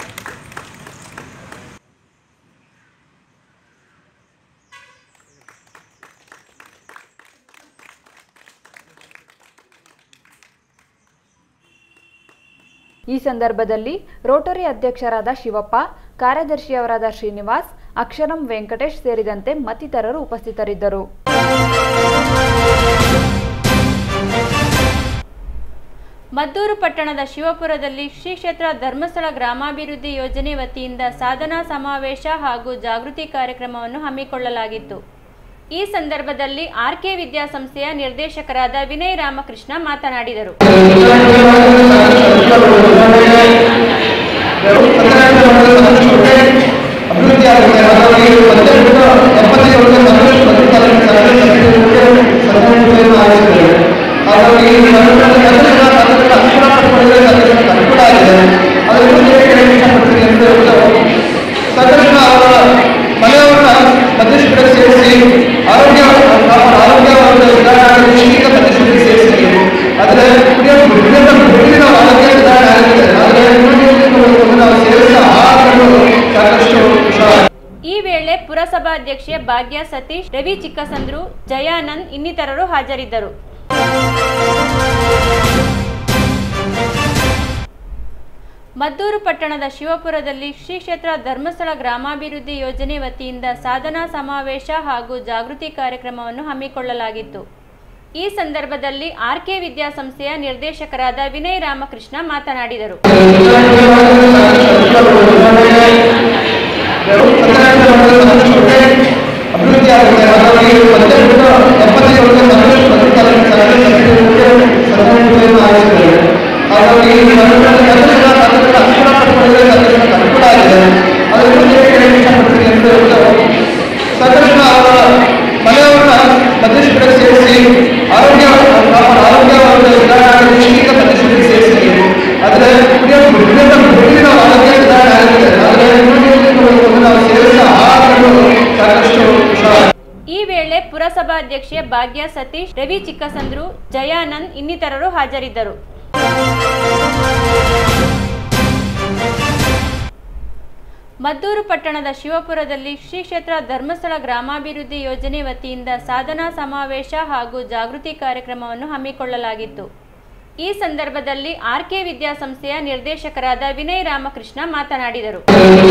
ಈ ಸಂದರ್ಭದಲ್ಲಿ ರೋಟರಿ ಅಧ್ಯಕ್ಷರಾದ ಶಿವಪ್ಪ ಕಾರ್ಯದರ್ಶಿಯವರಾದ ಶ್ರೀನಿವಾಸ್ ಅಕ್ಷರಂ ವೆಂಕಟೇಶ್ ಸೇರಿದಂತೆ ಮತ್ತಿತರರು ಉಪಸ್ಥಿತರಿದ್ದರು ಮದ್ದೂರು ಪಟ್ಟಣದ ಶಿವಪುರದಲ್ಲಿ ಶ್ರೀ ಕ್ಷೇತ್ರ ಧರ್ಮಸ್ಥಳ ಗ್ರಾಮಾಭಿವೃದ್ಧಿ ಯೋಜನೆ ವತಿಯಿಂದ ಸಾಧನಾ ಸಮಾವೇಶ ಹಾಗೂ ಜಾಗೃತಿ ಕಾರ್ಯಕ್ರಮವನ್ನು ಹಮ್ಮಿಕೊಳ್ಳಲಾಗಿತ್ತು ಈ ಸಂದರ್ಭದಲ್ಲಿ ಆರ್ಕೆ ವಿದ್ಯಾಸಂಸ್ಥೆಯ ನಿರ್ದೇಶಕರಾದ ವಿನಯ್ ರಾಮಕೃಷ್ಣ ಮಾತನಾಡಿದರು ಅಭಿವೃದ್ಧಿ ಆಗುತ್ತೆ ಹಾಗಾಗಿ ಪಂಚಾಯತ್ ಎಪ್ಪತ್ತೈದು ವರ್ಷ ಸಾಕಷ್ಟು ಪ್ರತಿಪಾದನೆ ಸರ್ಕಾರವನ್ನು ಆಯೋಜಿಸಿದ್ದಾರೆ ಹಾಗಾಗಿ ಈ ಕನ್ನಡ ಕನ್ನಡ ಅನುಕೂಲ ಪಡಿಸಿಕೊಳ್ಳಲು ಸಾಕಷ್ಟು ಅನುಕೂಲ ಆಗಿದೆ ಅದರ ಬಗ್ಗೆ ಹೇಳಲು ಇಷ್ಟಪಡ್ತೀನಿ ಎಂದು ಸಾಕಷ್ಟು ಅವರ ಮನೆಯವರನ್ನ ಮಧ್ಯಸ್ಥಿಕೆ ಸೇರಿಸಿ ಆರೋಗ್ಯ ಆರೋಗ್ಯವಾದ ಸುಧಾರಣೆ ದೃಷ್ಟಿಯಿಂದ ಮಧ್ಯಸ್ಥಿಕೆ ಸೇರಿಸಿ ಆದರೆ ಕುಡಿಯೋ ಕುಡಿಯೋ ಕುಡಿಯುವ ಆರೋಗ್ಯ ಸುಧಾರಣೆ ಆಗಿದೆ ಆದರೆ ನಾವು ಸೇರಿಸಿದ ಆಹಾರಗಳು ಸಾಕಷ್ಟು ವಿಷ ಈ ವೇಳೆ ಪುರಸಭಾಧ್ಯಕ್ಷೆ ಭಾಗ್ಯ ಸತೀಶ್ ರವಿ ಚಿಕ್ಕಸಂದ್ರು ಜಯಾನಂದ್ ಇನ್ನಿತರರು ಹಾಜರಿದ್ದರು ಮದ್ದೂರು ಪಟ್ಟಣದ ಶಿವಪುರದಲ್ಲಿ ಶ್ರೀ ಕ್ಷೇತ್ರ ಧರ್ಮಸ್ಥಳ ಗ್ರಾಮಾಭಿವೃದ್ಧಿ ಯೋಜನೆ ವತಿಯಿಂದ ಸಾಧನಾ ಸಮಾವೇಶ ಹಾಗೂ ಜಾಗೃತಿ ಕಾರ್ಯಕ್ರಮವನ್ನು ಹಮ್ಮಿಕೊಳ್ಳಲಾಗಿತ್ತು ಈ ಸಂದರ್ಭದಲ್ಲಿ ಆರ್ಕೆ ವಿದ್ಯಾಸಂಸ್ಥೆಯ ನಿರ್ದೇಶಕರಾದ ವಿನಯ್ ರಾಮಕೃಷ್ಣ ಮಾತನಾಡಿದರು ಅಭಿವೃದ್ಧಿ ಆಗುತ್ತೆ ಹಾಗಾಗಿ ಪಂಚಾಯತ್ ಎಪ್ಪತ್ತೈದು ವರ್ಷ ಸಾಕಷ್ಟು ಪ್ರತಿಪಾದನೆ ಸರ್ಕಾರವನ್ನು ಆಯೋಜಿಸಿದ್ದಾರೆ ಹಾಗಾಗಿ ಈ ಕನ್ನಡ ಕನ್ನಡ ಸಾಕಷ್ಟು ಅನುಕೂಲ ಪಡಿಸಿಕೊಳ್ಳಲು ಸಾಕಷ್ಟು ಅನುಕೂಲ ಆಗಿದೆ ಅದರ ಬಗ್ಗೆ ಹೇಳಲು ಇಷ್ಟಪಡ್ತೀನಿ ಎಂದು ಸಾಕಷ್ಟು ಅವರ ಮನೆಯವರನ್ನ ಮಧ್ಯಸ್ಥಿಕೆ ಸೇರಿಸಿ ಆರೋಗ್ಯ ಆರೋಗ್ಯವಾದ ಸುಧಾರಣೆ ದೃಷ್ಟಿಯಿಂದ ಮಧ್ಯಸ್ಥಿಕೆ ಸೇರಿಸಿ ಆದರೆ ಕುಡಿಯೋ ಕುಡಿಯೋ ಕುಡಿಯುವ ಆರೋಗ್ಯ ಸುಧಾರಣೆ ಆಗಿದೆ ಆದರೆ ನಾವು ಸೇರಿಸಿದ ಆಹಾರಗಳು ಸಾಕಷ್ಟು ವಿಷ ಈ ವೇಳೆ ಪುರಸಭಾಧ್ಯಕ್ಷೆ ಭಾಗ್ಯ ಸತೀಶ್ ರವಿ ಚಿಕ್ಕಸಂದ್ರು ಜಯಾನಂದ್ ಇನ್ನಿತರರು ಹಾಜರಿದ್ದರು ಮದ್ದೂರು ಪಟ್ಟಣದ ಶಿವಪುರದಲ್ಲಿ ಶ್ರೀ ಕ್ಷೇತ್ರ ಧರ್ಮಸ್ಥಳ ಗ್ರಾಮಾಭಿವೃದ್ಧಿ ಯೋಜನೆ ವತಿಯಿಂದ ಸಾಧನಾ ಸಮಾವೇಶ ಹಾಗೂ ಜಾಗೃತಿ ಕಾರ್ಯಕ್ರಮವನ್ನು ಹಮ್ಮಿಕೊಳ್ಳಲಾಗಿತ್ತು ಈ ಸಂದರ್ಭದಲ್ಲಿ ಆರ್ಕೆ ವಿದ್ಯಾಸಂಸ್ಥೆಯ ನಿರ್ದೇಶಕರಾದ ವಿನಯ್ ರಾಮಕೃಷ್ಣ ಮಾತನಾಡಿದರು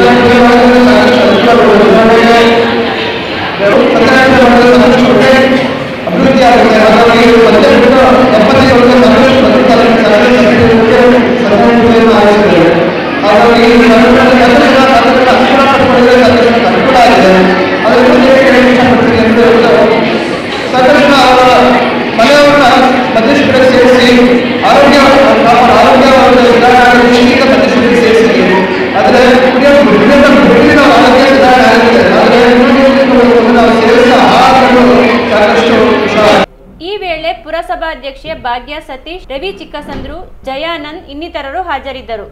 ಅಭಿವೃದ್ಧಿ ಆಗುತ್ತೆ ಹಾಗಾಗಿ ಪಂಚಾಯತ್ ಎಪ್ಪತ್ತೈದು ವರ್ಷ ಸಾಕಷ್ಟು ಪ್ರತಿಪಾದನೆ ಸರ್ಕಾರವನ್ನು ಆಯೋಜಿಸಿದ್ದಾರೆ ಹಾಗಾಗಿ ಈ ಕನ್ನಡ ಕನ್ನಡ ಸಾಕಷ್ಟು ಅನುಕೂಲ ಪಡಿಸಿಕೊಳ್ಳಲು ಸಾಕಷ್ಟು ಅನುಕೂಲ ಆಗಿದೆ ಅದರ ಬಗ್ಗೆ ಹೇಳಲು ಇಷ್ಟಪಡ್ತೀನಿ ಎಂದು ಸಾಕಷ್ಟು ಅವರ ಮನೆಯವರನ್ನ ಮಧ್ಯಸ್ಥಿಕೆ ಸೇರಿಸಿ ಆರೋಗ್ಯ ಆರೋಗ್ಯವಾದ ಸುಧಾರಣೆ ದೃಷ್ಟಿಯಿಂದ ಮಧ್ಯಸ್ಥಿಕೆ ಸೇರಿಸಿ ಆದರೆ ಕುಡಿಯೋ ಕುಡಿಯೋ ಕುಡಿಯುವ ಆರೋಗ್ಯ ಸುಧಾರಣೆ ಆಗಿದೆ ಆದರೆ ನಾವು ಸೇರಿಸಿದ ಆಹಾರಗಳು ಸಾಕಷ್ಟು ವಿಷ ಈ ವೇಳೆ ಪುರಸಭಾಧ್ಯಕ್ಷೆ ಭಾಗ್ಯ ಸತೀಶ್ ರವಿ ಚಿಕ್ಕಸಂದ್ರು ಜಯಾನಂದ್ ಇನ್ನಿತರರು ಹಾಜರಿದ್ದರು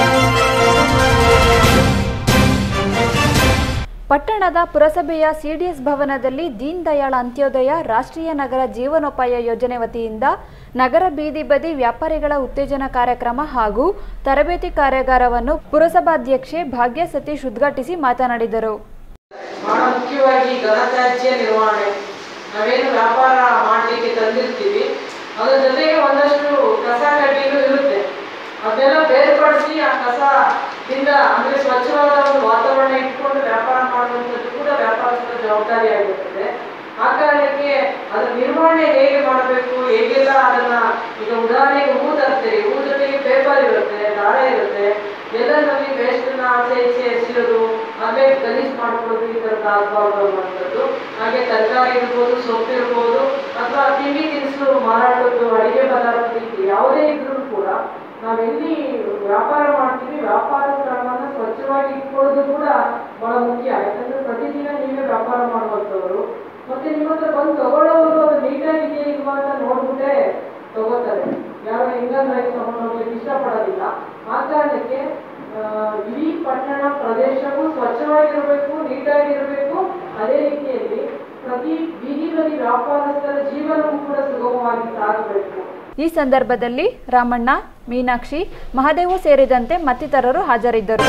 ಪಟ್ಟಣದ ಪುರಸಭೆಯ ಸಿಡಿಎಸ್ ಭವನದಲ್ಲಿ ದೀನ್ ದಯಾಳ್ ಅಂತ್ಯೋದಯ ರಾಷ್ಟ್ರೀಯ ನಗರ ಜೀವನೋಪಾಯ ಯೋಜನೆ ವತಿಯಿಂದ ನಗರ ಬೀದಿ ಬದಿ ವ್ಯಾಪಾರಿಗಳ ಉತ್ತೇಜನ ಕಾರ್ಯಕ್ರಮ ಹಾಗೂ ತರಬೇತಿ ಕಾರ್ಯಾಗಾರವನ್ನು ಪುರಸಭಾಧ್ಯಕ್ಷೆ ಭಾಗ್ಯ ಸತೀಶ್ ಉದ್ಘಾಟಿಸಿ ಮಾತನಾಡಿದರು ಬಹಳ ಮುಖ್ಯವಾಗಿ ಘನತ್ಯಾಜ್ಯ ನಿರ್ವಹಣೆ ನಾವೇನು ವ್ಯಾಪಾರ ಮಾಡಲಿಕ್ಕೆ ತಂದಿರ್ತೀವಿ ಅದ್ರ ಜೊತೆಗೆ ಒಂದಷ್ಟು ಕಸ ಕಡ್ಡಿನೂ ಇರುತ್ತೆ ಅದನ್ನೆಲ್ಲ ಬೇರ್ಪಡಿಸಿ ಆ ಕಸದಿಂದ ಅಂದ್ರೆ ಸ್ವಚ್ಛವಾದ ಒಂದು ವಾತಾವರಣ ಇಟ್ಕೊಂಡು ವ್ಯಾಪಾರ ಮಾಡುವಂಥದ್ದು ಕೂಡ ವ್ಯಾಪಾರಸ್ಥರ ಜವಾಬ್ದಾರಿಯಾಗಿರ್ತದೆ ಆ ಕಾರಣಕ್ಕೆ ಅದರ ನಿರ್ವಹಣೆ ಹೇಗೆ ಮಾಡಬೇಕು ಹೇಗೆಲ್ಲ ಅದನ್ನ ಈಗ ಉದಾಹರಣೆಗೆ ಹೂ ತರ್ತೀರಿ ಹೂ ಜೊತೆಗೆ ಪೇಪರ್ ಇರುತ್ತೆ ದಾರ ಇರುತ್ತೆ ಎಲ್ಲ ನಮಗೆ ವೇಸ್ಟನ್ನ ಆಚೆ ಈಚೆ ಎಸೆಯೋದು ಆಮೇಲೆ ಗಲೀಜ್ ಮಾಡ್ಕೊಳ್ಳೋದು ಈ ಥರದ್ದು ಆಗಬಾರ್ದು ಅನ್ನುವಂಥದ್ದು ಹಾಗೆ ತರಕಾರಿ ಇರ್ಬೋದು ಸೊಪ್ಪು ಇರ್ಬೋದು ಅಥವಾ ತಿಂಡಿ ತಿನಿಸು ಮಾರಾಟದ್ದು ಅಡಿಗೆ ಪದಾರ್ಥ ಇದು ಯಾವುದೇ ಇದ್ರೂ ಕೂಡ ನಾವೆಲ್ಲಿ ವ್ಯಾಪಾರ ಮಾಡ್ತೀವಿ ವ್ಯಾಪಾರ ಸ್ಥಳವನ್ನ ಸ್ವಚ್ಛವಾಗಿ ಇಟ್ಕೊಳ್ಳೋದು ಕೂಡ ಬಹಳ ಮುಖ್ಯ ಯಾಕಂದ್ರೆ ಪ್ರತಿದಿನ ನೀವೇ ವ್ಯಾಪಾರ ಮಾಡುವಂಥವ್ರು ಮತ್ತೆ ನಿಮ್ಮ ಹತ್ರ ಬಂದು ತಗೊಳ್ಳೋರು ಅದು ನೀಟಾಗಿದೆಯಾ ಇಲ್ವಾ ಅಂತ ನೋಡ್ಬಿಟ್ಟೆ ತಗೋತಾರೆ ಯಾರು ಹಿಂಗಂದ್ರಾಗಿ ತಗೊಂಡು ಹೋಗ್ಲಿಕ್ಕೆ ಇಷ್ಟಪಡೋದಿಲ್ಲ ಆ ಕಾರಣಕ್ಕೆ ಆ, ಇಡೀ ಪಟ್ಟಣ ಪ್ರದೇಶವು ಸ್ವಚ್ಛವಾಗಿರಬೇಕು ನೀಟಾಗಿರಬೇಕು ಅದೇ ರೀತಿಯಲ್ಲಿ ಪ್ರತಿ ಬೀದಿ ಬದಿ ವ್ಯಾಪಾರಸ್ಥರ ಜೀವನವೂ ಕೂಡ ಸುಗಮವಾಗಿ ಸಾಗಬೇಕು ಈ ಸಂದರ್ಭದಲ್ಲಿ ರಾಮಣ್ಣ ಮೀನಾಕ್ಷಿ ಮಹಾದೇವು ಸೇರಿದಂತೆ ಮತ್ತಿತರರು ಹಾಜರಿದ್ದರು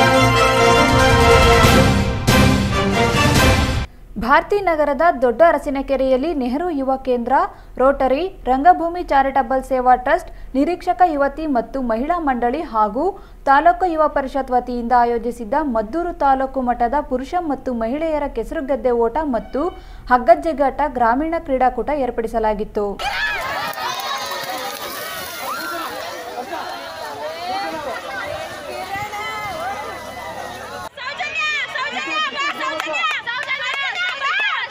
ಭಾರತಿ ನಗರದ ದೊಡ್ಡ ಅರಸಿನಕೆರೆಯಲ್ಲಿ ನೆಹರು ಯುವ ಕೇಂದ್ರ ರೋಟರಿ ರಂಗಭೂಮಿ ಚಾರಿಟಬಲ್ ಸೇವಾ ಟ್ರಸ್ಟ್ ನಿರೀಕ್ಷಕ ಯುವತಿ ಮತ್ತು ಮಹಿಳಾ ಮಂಡಳಿ ಹಾಗೂ ತಾಲೂಕು ಯುವ ಪರಿಷತ್ ವತಿಯಿಂದ ಆಯೋಜಿಸಿದ್ದ ಮದ್ದೂರು ತಾಲೂಕು ಮಟ್ಟದ ಪುರುಷ ಮತ್ತು ಮಹಿಳೆಯರ ಕೆಸರುಗದ್ದೆ ಓಟ ಮತ್ತು ಹಗ್ಗಜ್ಜೆಗಾಟ ಗ್ರಾಮೀಣ ಕ್ರೀಡಾಕೂಟ ಏರ್ಪಡಿಸಲಾಗಿತ್ತು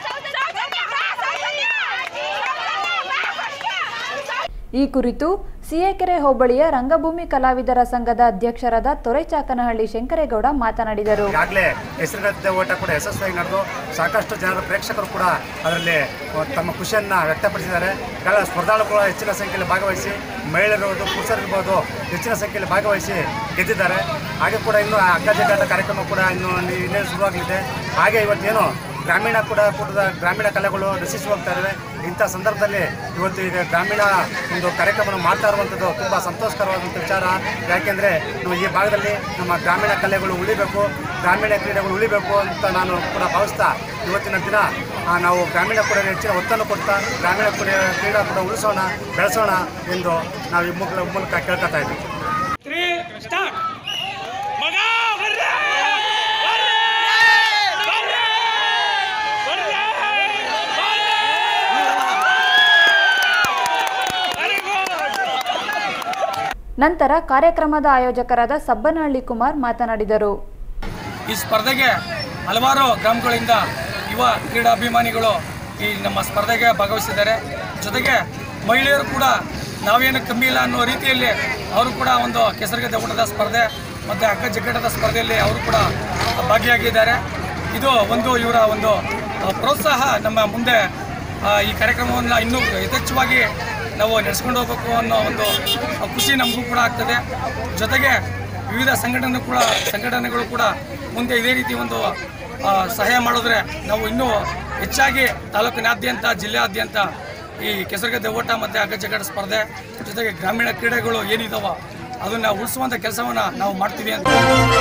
ಈ ಕುರಿತು ಸಿಎಕೆರೆ ಹೋಬಳಿಯ ರಂಗಭೂಮಿ ಕಲಾವಿದರ ಸಂಘದ ಅಧ್ಯಕ್ಷರಾದ ತೊರೆಚಾಕನಹಳ್ಳಿ ಶಂಕರೇಗೌಡ ಮಾತನಾಡಿದರು ಈಗಾಗಲೇ ಹೆಸರುಗದ್ದೆ ಓಟ ಕೂಡ ಯಶಸ್ವಿಯಾಗಿ ನಡೆದು ಸಾಕಷ್ಟು ಜನರ ಪ್ರೇಕ್ಷಕರು ಕೂಡ ಅದರಲ್ಲಿ ತಮ್ಮ ಖುಷಿಯನ್ನು ವ್ಯಕ್ತಪಡಿಸಿದ್ದಾರೆ ಈಗಾಗಲೇ ಸ್ಪರ್ಧಾಳುಗಳು ಹೆಚ್ಚಿನ ಸಂಖ್ಯೆಯಲ್ಲಿ ಭಾಗವಹಿಸಿ ಮಹಿಳೆಯರಿರ್ಬೋದು ಪುರುಷರಿರ್ಬೋದು ಹೆಚ್ಚಿನ ಸಂಖ್ಯೆಯಲ್ಲಿ ಭಾಗವಹಿಸಿ ಗೆದ್ದಿದ್ದಾರೆ ಹಾಗೆ ಕೂಡ ಇನ್ನು ಅಗ್ಗಜಗ್ಗಾಟ ಕಾರ್ಯಕ್ರಮ ಕೂಡ ಇನ್ನು ಇನ್ನೇ ಶುರುವಾಗಲಿದೆ ಹಾಗೆ ಇವತ್ತೇನು ಗ್ರಾಮೀಣ ಕೂಡ ಕೂಟದ ಗ್ರಾಮೀಣ ಕಲೆಗಳು ನಶಿಸಿ ಹೋಗ್ತಾ ಇದ್ದಾವೆ ಇಂಥ ಸಂದರ್ಭದಲ್ಲಿ ಇವತ್ತು ಈಗ ಗ್ರಾಮೀಣ ಒಂದು ಕಾರ್ಯಕ್ರಮವನ್ನು ಮಾಡ್ತಾ ಇರುವಂಥದ್ದು ತುಂಬ ಸಂತೋಷಕರವಾದಂಥ ವಿಚಾರ ಯಾಕೆಂದರೆ ನಮ್ಮ ಈ ಭಾಗದಲ್ಲಿ ನಮ್ಮ ಗ್ರಾಮೀಣ ಕಲೆಗಳು ಉಳಿಬೇಕು ಗ್ರಾಮೀಣ ಕ್ರೀಡೆಗಳು ಉಳಿಬೇಕು ಅಂತ ನಾನು ಕೂಡ ಭಾವಿಸ್ತಾ ಇವತ್ತಿನ ದಿನ ಆ, ನಾವು ಗ್ರಾಮೀಣ ಕೂಡ ಹೆಚ್ಚಿನ ಒತ್ತನ್ನು ಕೊಡ್ತಾ ಗ್ರಾಮೀಣ ಕ್ರೀಡೆ ಕ್ರೀಡಾ ಕೂಡ ಉಳಿಸೋಣ ಬೆಳೆಸೋಣ ಎಂದು ನಾವು ಈ ಮೂಲಕ ಮೂಲಕ ಕೇಳ್ಕೊತಾ ಇದ್ದೀವಿ ನಂತರ ಕಾರ್ಯಕ್ರಮದ ಆಯೋಜಕರಾದ ಸಬ್ಬನಹಳ್ಳಿ ಕುಮಾರ್ ಮಾತನಾಡಿದರು ಈ ಸ್ಪರ್ಧೆಗೆ ಹಲವಾರು ಗ್ರಾಮಗಳಿಂದ ಯುವ ಕ್ರೀಡಾಭಿಮಾನಿಗಳು ಈ ನಮ್ಮ ಸ್ಪರ್ಧೆಗೆ ಭಾಗವಹಿಸಿದ್ದಾರೆ ಜೊತೆಗೆ ಮಹಿಳೆಯರು ಕೂಡ ನಾವೇನು ಕಮ್ಮಿ ಇಲ್ಲ ಅನ್ನೋ ರೀತಿಯಲ್ಲಿ ಅವರು ಕೂಡ ಒಂದು ಕೆಸರುಗದ್ದೆ ಊಟದ ಸ್ಪರ್ಧೆ ಮತ್ತು ಅಗ್ಗ ಜಗ್ಗಟದ ಸ್ಪರ್ಧೆಯಲ್ಲಿ ಅವರು ಕೂಡ ಭಾಗಿಯಾಗಿದ್ದಾರೆ ಇದು ಒಂದು ಇವರ ಒಂದು ಆ, ಪ್ರೋತ್ಸಾಹ ನಮ್ಮ ಮುಂದೆ ಆ, ಈ ಕಾರ್ಯಕ್ರಮವನ್ನು ಇನ್ನೂ ಯಥೇಚ್ಛವಾಗಿ ನಾವು ನಡೆಸ್ಕೊಂಡು ಹೋಗಬೇಕು ಅನ್ನೋ ಒಂದು ಖುಷಿ ನಮಗೂ ಕೂಡ ಆಗ್ತದೆ ಜೊತೆಗೆ ವಿವಿಧ ಸಂಘಟನೆ ಕೂಡ ಸಂಘಟನೆಗಳು ಕೂಡ ಮುಂದೆ ಇದೇ ರೀತಿ ಒಂದು ಆ, ಸಹಾಯ ಮಾಡಿದ್ರೆ ನಾವು ಇನ್ನೂ ಹೆಚ್ಚಾಗಿ ತಾಲೂಕಿನಾದ್ಯಂತ ಜಿಲ್ಲೆಯಾದ್ಯಂತ ಈ ಕೆಸರುಗದ್ದೆ ಓಟ ಮತ್ತು ಅಗ್ಗಜಗ್ಗಾಟ ಸ್ಪರ್ಧೆ ಜೊತೆಗೆ ಗ್ರಾಮೀಣ ಕ್ರೀಡೆಗಳು ಏನಿದಾವೋ ಅದನ್ನು ಉಳಿಸುವಂಥ ಕೆಲಸವನ್ನು ನಾವು ಮಾಡ್ತೀವಿ ಅಂತ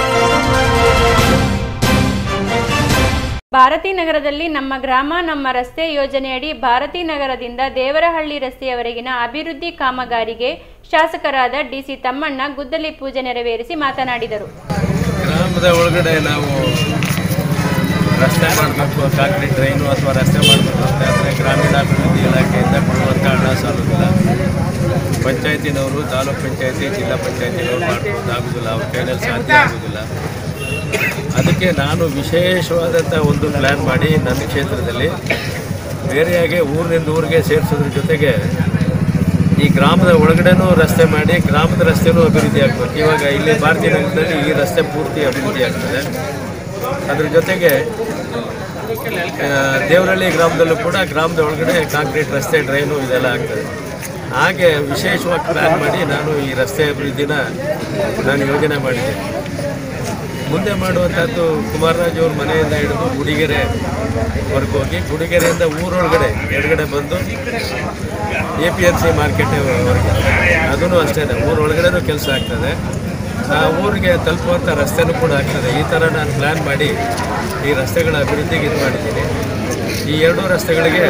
ಭಾರತಿ ನಗರದಲ್ಲಿ ನಮ್ಮ ಗ್ರಾಮ ನಮ್ಮ ರಸ್ತೆ ಯೋಜನೆಯಡಿ ಭಾರತಿ ನಗರದಿಂದ ದೇವರಹಳ್ಳಿ ರಸ್ತೆಯವರೆಗಿನ ಅಭಿವೃದ್ಧಿ ಕಾಮಗಾರಿಗೆ ಶಾಸಕರಾದ ಡಿಸಿ ತಮ್ಮಣ್ಣ ಗುದ್ದಲಿ ಪೂಜೆ ನೆರವೇರಿಸಿ ಮಾತನಾಡಿದರು ಗ್ರಾಮದ ಒಳಗಡೆ ನಾವು ರಸ್ತೆ ಮಾಡಬೇಕು ಕಾಂಕ್ರೀಟ್ ಡ್ರೈನು ಅಥವಾ ರಸ್ತೆ ಮಾಡಬೇಕು ಅಂತ ಆದರೆ ಗ್ರಾಮೀಣಾಭಿವೃದ್ಧಿ ಇಲಾಖೆಯಿಂದ ಕೊಡುವಂಥ ಹಣ ಸಾಲುವುದಿಲ್ಲ ಪಂಚಾಯತಿನವರು ತಾಲೂಕ್ ಪಂಚಾಯತಿ ಜಿಲ್ಲಾ ಪಂಚಾಯತಿನವರು ಮಾಡೋದಾಗೋದಿಲ್ಲ ಅವ್ರ ಕೈಯಲ್ಲಿ ಸಾಧ್ಯ ಆಗೋದಿಲ್ಲ ಅದಕ್ಕೆ ನಾನು ವಿಶೇಷವಾದಂಥ ಒಂದು ಪ್ಲ್ಯಾನ್ ಮಾಡಿ ನನ್ನ ಕ್ಷೇತ್ರದಲ್ಲಿ ಬೇರೆಯಾಗಿ ಊರಿನಿಂದ ಊರಿಗೆ ಸೇರಿಸೋದ್ರ ಜೊತೆಗೆ ಈ ಗ್ರಾಮದ ಒಳಗಡೆನೂ ರಸ್ತೆ ಮಾಡಿ ಗ್ರಾಮದ ರಸ್ತೆನೂ ಅಭಿವೃದ್ಧಿ ಆಗ್ಬೇಕು ಇವಾಗ ಇಲ್ಲಿ ಭಾರತೀಯ ನಗರದಲ್ಲಿ ಈ ರಸ್ತೆ ಪೂರ್ತಿ ಅಭಿವೃದ್ಧಿ ಆಗ್ತದೆ ಅದ್ರ ಜೊತೆಗೆ ಆ, ದೇವರಹಳ್ಳಿ ಗ್ರಾಮದಲ್ಲೂ ಕೂಡ ಗ್ರಾಮದ ಒಳಗಡೆ ಕಾಂಕ್ರೀಟ್ ರಸ್ತೆ ಡ್ರೈನು ಇದೆಲ್ಲ ಆಗ್ತದೆ ಹಾಗೆ ವಿಶೇಷವಾಗಿ ಪ್ಲ್ಯಾನ್ ಮಾಡಿ ನಾನು ಈ ರಸ್ತೆ ಅಭಿವೃದ್ಧಿನ ನಾನು ಯೋಜನೆ ಮಾಡಿದ್ದೆ ಮುಂದೆ ಮಾಡುವಂಥದ್ದು ಕುಮಾರರಾಜ್ ಅವ್ರ ಮನೆಯಿಂದ ಹಿಡಿದು ಗುಡಿಗೆರೆವರೆಗೆ ಹೋಗಿ ಗುಡಿಗೆರೆಯಿಂದ ಊರೊಳಗಡೆ ಎಡಗಡೆ ಬಂದು ಎ ಪಿ ಎನ್ ಸಿ ಮಾರ್ಕೆಟ್ವರೆಗೆ ಅದೂ ಅಷ್ಟೇ ಊರೊಳಗಡೆನೂ ಕೆಲಸ ಆಗ್ತದೆ ಆ ಊರಿಗೆ ತಲುಪುವಂಥ ರಸ್ತೆನೂ ಕೂಡ ಆಗ್ತದೆ ಈ ಥರ ನಾನು ಪ್ಲ್ಯಾನ್ ಮಾಡಿ ಈ ರಸ್ತೆಗಳ ಅಭಿವೃದ್ಧಿಗೆ ಇದು ಮಾಡಿದ್ದೀನಿ ಈ ಎರಡೂ ರಸ್ತೆಗಳಿಗೆ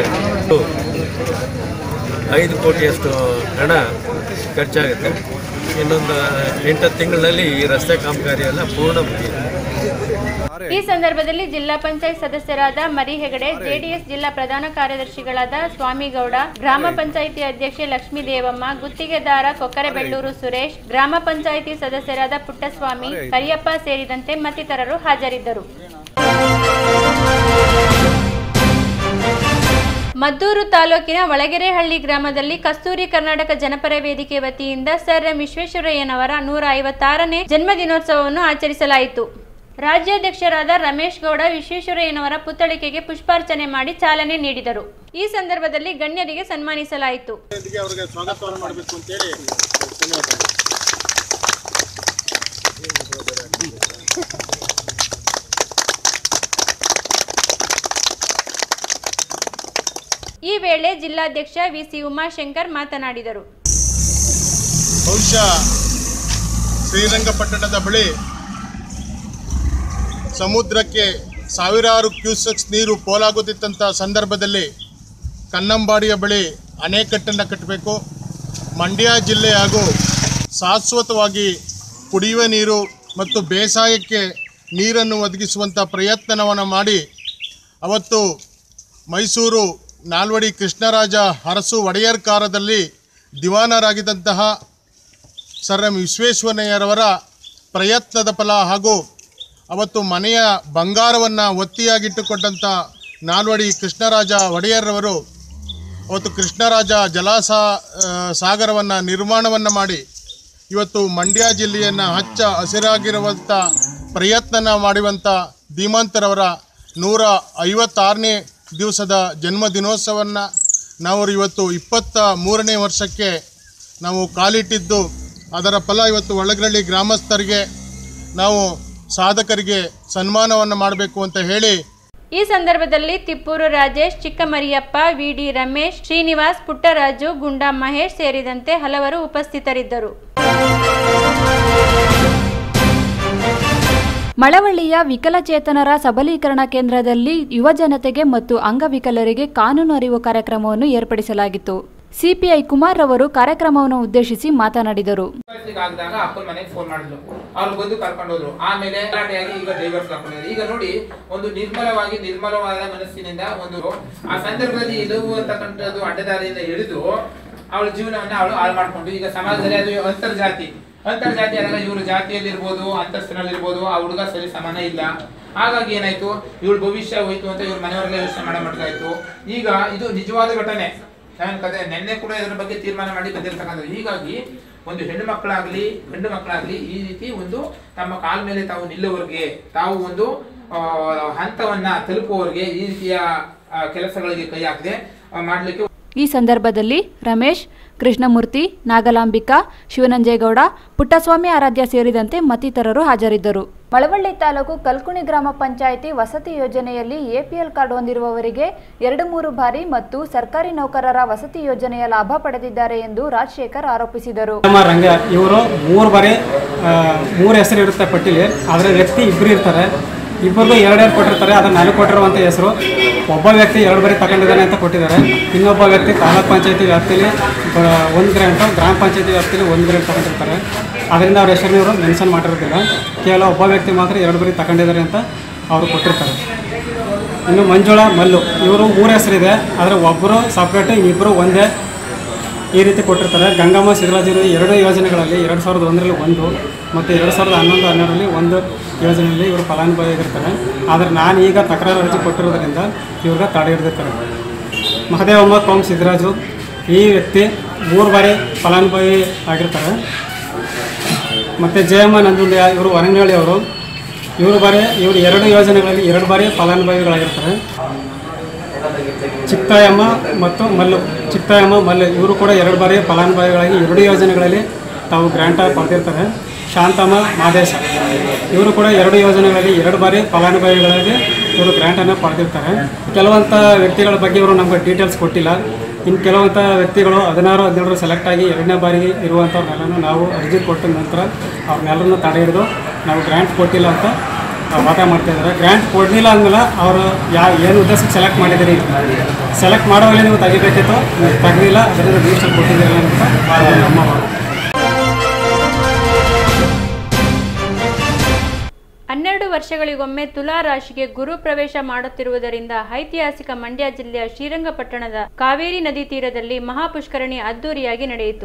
ಐದು ಕೋಟಿಯಷ್ಟು ಹಣ ಖರ್ಚಾಗುತ್ತೆ ಇನ್ನೊಂದು ಎಂಟತ್ತು ತಿಂಗಳಲ್ಲಿ ಈ ರಸ್ತೆ ಕಾಮಗಾರಿ ಎಲ್ಲ ಪೂರ್ಣ ಮುಗಿಯುತ್ತೆ ಈ ಸಂದರ್ಭದಲ್ಲಿ ಜಿಲ್ಲಾ ಪಂಚಾಯತ್ ಸದಸ್ಯರಾದ ಮರಿ ಹೆಗಡೆ ಜೆಡಿಎಸ್ ಜಿಲ್ಲಾ ಪ್ರಧಾನ ಕಾರ್ಯದರ್ಶಿಗಳಾದ ಸ್ವಾಮಿಗೌಡ ಗ್ರಾಮ ಪಂಚಾಯಿತಿ ಅಧ್ಯಕ್ಷೆ ಲಕ್ಷ್ಮೀ ದೇವಮ್ಮ ಗುತ್ತಿಗೆದಾರ ಕೊಕ್ಕರೆಬೆಳ್ಳೂರು ಸುರೇಶ್ ಗ್ರಾಮ ಪಂಚಾಯಿತಿ ಸದಸ್ಯರಾದ ಪುಟ್ಟಸ್ವಾಮಿ ಕರಿಯಪ್ಪ ಸೇರಿದಂತೆ ಮತ್ತಿತರರು ಹಾಜರಿದ್ದರು ಮದ್ದೂರು ತಾಲೂಕಿನ ಒಳಗೆರೆಹಳ್ಳಿ ಗ್ರಾಮದಲ್ಲಿ ಕಸ್ತೂರಿ ಕರ್ನಾಟಕ ಜನಪರ ವೇದಿಕೆ ವತಿಯಿಂದ ಸರ್ ಎಂ ವಿಶ್ವೇಶ್ವರಯ್ಯನವರ ನೂರ ಐವತ್ತಾರನೇ ಜನ್ಮದಿನೋತ್ಸವವನ್ನು ಆಚರಿಸಲಾಯಿತು ರಾಜ್ಯಾಧ್ಯಕ್ಷರಾದ ರಮೇಶ್ ಗೌಡ ವಿಶ್ವೇಶ್ವರಯ್ಯನವರ ಪುತ್ಥಳಿಕೆಗೆ ಪುಷ್ಪಾರ್ಚನೆ ಮಾಡಿ ಚಾಲನೆ ನೀಡಿದರು ಈ ಸಂದರ್ಭದಲ್ಲಿ ಗಣ್ಯರಿಗೆ ಸನ್ಮಾನಿಸಲಾಯಿತು ಅವರಿಗೆ ಸ್ವಾಗತವನ್ನು ಮಾಡಬೇಕು ಅಂತೇಳಿ ಧನ್ಯವಾದ ಈ ವೇಳೆ ಜಿಲ್ಲಾಧ್ಯಕ್ಷ ವಿಸಿ ಉಮಾಶಂಕರ್ ಮಾತನಾಡಿದರು ಬಹುಶಃ ಶ್ರೀರಂಗಪಟ್ಟಣದ ಬಳಿ ಸಮುದ್ರಕ್ಕೆ ಸಾವಿರಾರು ಕ್ಯೂಸೆಕ್ಸ್ ನೀರು ಪೋಲಾಗುತ್ತಿದ್ದಂಥ ಸಂದರ್ಭದಲ್ಲಿ ಕನ್ನಂಬಾಡಿಯ ಬಳಿ ಅಣೆಕಟ್ಟನ್ನು ಕಟ್ಟಬೇಕು ಮಂಡ್ಯ ಜಿಲ್ಲೆ ಹಾಗೂ ಶಾಶ್ವತವಾಗಿ ಕುಡಿಯುವ ನೀರು ಮತ್ತು ಬೇಸಾಯಕ್ಕೆ ನೀರನ್ನು ಒದಗಿಸುವಂಥ ಪ್ರಯತ್ನವನ್ನು ಮಾಡಿ ಅವತ್ತು ಮೈಸೂರು ನಾಲ್ವಡಿ ಕೃಷ್ಣರಾಜ ಅರಸು ಒಡೆಯರ್ ಕಾಲದಲ್ಲಿ ದಿವಾನರಾಗಿದ್ದಂತಹ ಸರ್ ಎಂ ವಿಶ್ವೇಶ್ವರಯ್ಯರವರ ಪ್ರಯತ್ನದ ಫಲ ಹಾಗೂ ಅವತ್ತು ಮನೆಯ ಬಂಗಾರವನ್ನು ಒತ್ತಿಯಾಗಿಟ್ಟುಕೊಂಡಂಥ ನಾಲ್ವಡಿ ಕೃಷ್ಣರಾಜ ಒಡೆಯರ್ರವರು ಅವತ್ತು ಕೃಷ್ಣರಾಜ ಜಲಾಸ ಸಾಗರವನ್ನು ನಿರ್ಮಾಣವನ್ನು ಮಾಡಿ ಇವತ್ತು ಮಂಡ್ಯ ಜಿಲ್ಲೆಯನ್ನು ಹಚ್ಚ ಹಸಿರಾಗಿರುವಂಥ ಪ್ರಯತ್ನ ಮಾಡುವಂಥ ಧೀಮಂತರವರ ನೂರ ಐವತ್ತಾರನೇ ದಿವಸದ ಜನ್ಮ ದಿನೋತ್ಸವವನ್ನು ನಾವು ಇವತ್ತು ಇಪ್ಪತ್ತ ಮೂರನೇ ವರ್ಷಕ್ಕೆ ನಾವು ಕಾಲಿಟ್ಟಿದ್ದು ಅದರ ಫಲ ಇವತ್ತು ಒಳಗರಳ್ಳಿ ಗ್ರಾಮಸ್ಥರಿಗೆ ನಾವು ಸಾಧಕರಿಗೆ ಸನ್ಮಾನವನ್ನು ಮಾಡಬೇಕು ಅಂತ ಹೇಳಿ ಈ ಸಂದರ್ಭದಲ್ಲಿ ತಿಪ್ಪೂರು ರಾಜೇಶ್ ಚಿಕ್ಕಮರಿಯಪ್ಪ ವಿಡಿ ರಮೇಶ್ ಶ್ರೀನಿವಾಸ್ ಪುಟ್ಟರಾಜು ಗುಂಡಾ ಮಹೇಶ್ ಸೇರಿದಂತೆ ಹಲವರು ಉಪಸ್ಥಿತರಿದ್ದರು ಮಳವಳ್ಳಿಯ ವಿಕಲಚೇತನರ ಸಬಲೀಕರಣ ಕೇಂದ್ರದಲ್ಲಿ ಯುವ ಜನತೆಗೆ ಮತ್ತು ಅಂಗವಿಕಲರಿಗೆ ಕಾನೂನು ಅರಿವು ಕಾರ್ಯಕ್ರಮವನ್ನು ಏರ್ಪಡಿಸಲಾಗಿತ್ತು ಸಿಪಿಐ ಕುಮಾರ್ ಅವರು ಕಾರ್ಯಕ್ರಮವನ್ನು ಉದ್ದೇಶಿಸಿ ಮಾತನಾಡಿದರು ಆದಾಗ ಅಪ್ಪನ ಮನೆಗೆ ಫೋನ್ ಮಾಡಿದ್ರು ಅವ್ರು ಬಂದು ಕರ್ಕೊಂಡು ಹೋದ್ರು ಆಮೇಲೆ ಗಲಾಟೆಯಾಗಿ ಈಗ ಡೈವರ್ಸ್ ಹಾಕೊಂಡಿದ್ರು ಈಗ ನೋಡಿ ಒಂದು ನಿರ್ಮಲವಾಗಿ ನಿರ್ಮಲವಾದ ಮನಸ್ಸಿನಿಂದ ಒಂದು ಆ ಸಂದರ್ಭದಲ್ಲಿ ಲವ್ ಅಂತಕ್ಕಂಥದ್ದು ಅಡ್ಡದಾರಿಯಿಂದ ಹಿಡಿದು ಅವಳ ಜೀವನವನ್ನ ಅವಳು ಹಾಳು ಮಾಡ್ಕೊಂಡು ಈಗ ಸಮಾಜದಲ್ಲಿ ಅದು ಅಂತರ್ಜಾತಿ ಅಂತರ್ಜಾತಿ ಆದಾಗ ಇವರು ಜಾತಿಯಲ್ಲಿರ್ಬೋದು ಅಂತಸ್ತಿನಲ್ಲಿರ್ಬೋದು ಆ ಹುಡುಗ ಸರಿ ಸಮಾನ ಇಲ್ಲ ಹಾಗಾಗಿ ಏನಾಯ್ತು ಇವಳ ಭವಿಷ್ಯ ಹೋಯ್ತು ಅಂತ ಇವ್ರ ಮನೆಯವರೆಲ್ಲ ಯೋಚನೆ ಮಾಡೋ ಮಟ್ಟಾಯ್ತು ಈಗ ಇದು ನಿಜವಾದ ಘಟನೆ ನಾನು ಕತೆ ನಿನ್ನೆ ಕೂಡ ಇದ್ರ ಬಗ್ಗೆ ತೀರ್ಮಾನ ಮಾಡಿ ಬಂದಿರ್ತಕ್ಕಂಥದ್ದು ಹೀಗಾಗಿ ಒಂದು ಹೆಣ್ಣು ಮಕ್ಕಳಾಗ್ಲಿ ಗಂಡು ಮಕ್ಕಳಾಗ್ಲಿ ಈ ರೀತಿ ಒಂದು ತಮ್ಮ ಕಾಲ ಮೇಲೆ ತಾವು ನಿಲ್ಲುವವರೆಗೆ ತಾವು ಒಂದು ಆ, ಹಂತವನ್ನ ತಲುಪುವವರೆಗೆ ಈ ರೀತಿಯ ಆ, ಕೆಲಸಗಳಿಗೆ ಕೈ ಹಾಕದೆ ಮಾಡ್ಲಿಕ್ಕೆ ಈ ಸಂದರ್ಭದಲ್ಲಿ ರಮೇಶ್ ಕೃಷ್ಣಮೂರ್ತಿ ನಾಗಲಾಂಬಿಕಾ ಶಿವನಂಜೇಗೌಡ ಪುಟ್ಟಸ್ವಾಮಿ ಆರಾಧ್ಯ ಸೇರಿದಂತೆ ಮತ್ತಿತರರು ಹಾಜರಿದ್ದರು ಮಳವಳ್ಳಿ ತಾಲೂಕು ಕಲ್ಕುಣಿ ಗ್ರಾಮ ಪಂಚಾಯಿತಿ ವಸತಿ ಯೋಜನೆಯಲ್ಲಿ ಎಪಿಎಲ್ ಕಾರ್ಡ್ ಹೊಂದಿರುವವರಿಗೆ ಎರಡು ಮೂರು ಬಾರಿ ಮತ್ತು ಸರ್ಕಾರಿ ನೌಕರರ ವಸತಿ ಯೋಜನೆಯ ಲಾಭ ಪಡೆದಿದ್ದಾರೆ ಎಂದು ರಾಜಶೇಖರ್ ಆರೋಪಿಸಿದರು ನಮ್ಮ ರಂಗ ಇವರು ಮೂರು ಬಾರಿ ಆ, ಮೂರು ಹೆಸರು ಇರುತ್ತೆ ಪಟ್ಟಿಲಿ ಆದರೆ ವ್ಯಕ್ತಿ ಇಬ್ಬರು ಇರ್ತಾರೆ ಇಬ್ಬರಿಗೂ ಎರಡೆರಡು ಕೊಟ್ಟಿರ್ತಾರೆ ಅದನ್ನು ನನಗೆ ಕೊಟ್ಟಿರುವಂಥ ಹೆಸರು ಒಬ್ಬ ವ್ಯಕ್ತಿ ಎರಡು ಬಾರಿ ತಗೊಂಡಿದ್ದಾನೆ ಅಂತ ಕೊಟ್ಟಿದ್ದಾರೆ ಇನ್ನೊಬ್ಬ ವ್ಯಕ್ತಿ ತಾಲೂಕ್ ಪಂಚಾಯತಿ ವ್ಯಾಪ್ತಿಲಿ ಒಂದು ಗ್ರಾಂಟು ಗ್ರಾಮ ಪಂಚಾಯತಿ ವ್ಯಾಪ್ತಿಲಿ ಒಂದು ಗ್ರಾಂಟ್ ತಗೊಂಡಿರ್ತಾರೆ ಅದರಿಂದ ಅವ್ರ ಹೆಸರನ್ನ ಇವರು ಮೆನ್ಷನ್ ಮಾಡಿರೋದಿಲ್ಲ ಕೇವಲ ಒಬ್ಬ ವ್ಯಕ್ತಿ ಮಾತ್ರ ಎರಡು ಬಾರಿ ತಗೊಂಡಿದ್ದಾರೆ ಅಂತ ಅವರು ಕೊಟ್ಟಿರ್ತಾರೆ ಇನ್ನು ಮಂಜುಳಾ ಮಲ್ಲು ಇವರು ಮೂರು ಹೆಸರಿದೆ ಆದರೆ ಒಬ್ಬರು ಸಪ್ರೇಟು ಇನ್ನಿಬ್ಬರು ಒಂದೇ ಈ ರೀತಿ ಕೊಟ್ಟಿರ್ತಾರೆ ಗಂಗಮ್ಮ ಸಿದ್ದರಾಜರು ಎರಡು ಯೋಜನೆಗಳಲ್ಲಿ ಎರಡು ಸಾವಿರದ ಒಂದರಲ್ಲಿ ಒಂದು ಮತ್ತು ಎರಡು ಸಾವಿರದ ಹನ್ನೊಂದು ಹನ್ನೆರಡರಲ್ಲಿ ಒಂದು ಯೋಜನೆಯಲ್ಲಿ ಇವರು ಫಲಾನುಭವಿಯಾಗಿರ್ತಾರೆ ಆದರೆ ನಾನು ಈಗ ತಕರಾರು ಅರ್ಜಿ ಕೊಟ್ಟಿರೋದ್ರಿಂದ ಇವ್ರಿಗೆ ತಡೆ ಹಿಡಿದಿರ್ತಾರೆ ಮಹದೇವಮ್ಮ ಕೋಮ್ ಸಿದ್ದರಾಜು ಈ ವ್ಯಕ್ತಿ ಮೂರು ಬಾರಿ ಫಲಾನುಭವಿ ಆಗಿರ್ತಾರೆ ಮತ್ತು ಜಯಮ್ಮ ನಂಜುಂಡಿಯ ಇವರು ಹೊರನಹಳ್ಳಿ ಅವರು ಇವರು ಬಾರಿ ಇವರು ಎರಡು ಯೋಜನೆಗಳಲ್ಲಿ ಎರಡು ಬಾರಿ ಫಲಾನುಭವಿಗಳಾಗಿರ್ತಾರೆ ಚಿಕ್ತಾಯಮ್ಮ ಮತ್ತು ಮಲ್ಲು ಚಿಕ್ತಾಯಮ್ಮ ಮಲ್ಲು ಇವರು ಕೂಡ ಎರಡು ಬಾರಿ ಫಲಾನುಭವಿಗಳಾಗಿ ಎರಡು ಯೋಜನೆಗಳಲ್ಲಿ ತಾವು ಗ್ರ್ಯಾಂಟ್ ಪಡೆದಿರ್ತಾರೆ ಶಾಂತಮ್ಮ ಮಾದೇಶ ಇವರು ಕೂಡ ಎರಡು ಯೋಜನೆಗಳಲ್ಲಿ ಎರಡು ಬಾರಿ ಫಲಾನುಭವಿಗಳಾಗಿ ಇವರು ಗ್ರ್ಯಾಂಟನ್ನು ಪಡೆದಿರ್ತಾರೆ ಕೆಲವಂಥ ವ್ಯಕ್ತಿಗಳ ಬಗ್ಗೆ ಇವರು ನಮಗೆ ಡೀಟೇಲ್ಸ್ ಕೊಟ್ಟಿಲ್ಲ ಇನ್ನು ಕೆಲವಂಥ ವ್ಯಕ್ತಿಗಳು ಹದಿನಾರು ಹದಿನೇಳರು ಸೆಲೆಕ್ಟ್ ಆಗಿ ಎರಡನೇ ಬಾರಿಗೆ ಇರುವಂಥವ್ರನ್ನೆಲ್ಲನೂ ನಾವು ಅರ್ಜಿ ಕೊಟ್ಟ ನಂತರ ಅವ್ರನ್ನೆಲ್ಲರನ್ನು ತಡೆ ಹಿಡಿದು ನಾವು ಗ್ರ್ಯಾಂಟ್ ಕೊಟ್ಟಿಲ್ಲ ಅಂತ ವಾದ ಮಾಡ್ತಾ ಇದ್ದಾರೆ ಗ್ರ್ಯಾಂಟ್ ಕೊಡಲಿಲ್ಲ ಅಂದಮೇಲೆ ಅವರು ಯಾವ ಏನು ಉದ್ದೇಶಕ್ಕೆ ಸೆಲೆಕ್ಟ್ ಮಾಡಿದ್ದೀರಿ ಸೆಲೆಕ್ಟ್ ಮಾಡೋವಲ್ಲಿ ನೀವು ತೆಗಿಬೇಕಿತ್ತು ನೀವು ತೆಗೆದಿಲ್ಲ ಅದರಿಂದ ರಿಜಿಸ್ಟರ್ ಕೊಟ್ಟಿದ್ದೀರಲ್ಲ ಅಂತ ಅದು ನಮ್ಮ ವಾದ. ಹನ್ನೆರಡು ವರ್ಷಗಳಿಗೊಮ್ಮೆ ತುಲಾ ರಾಶಿಗೆ ಗುರು ಪ್ರವೇಶ ಮಾಡುತ್ತಿರುವುದರಿಂದ ಐತಿಹಾಸಿಕ ಮಂಡ್ಯ ಜಿಲ್ಲೆಯ ಶ್ರೀರಂಗಪಟ್ಟಣದ ಕಾವೇರಿ ನದಿ ತೀರದಲ್ಲಿ ಮಹಾಪುಷ್ಕರಣಿ ಅದ್ದೂರಿಯಾಗಿ ನಡೆಯಿತು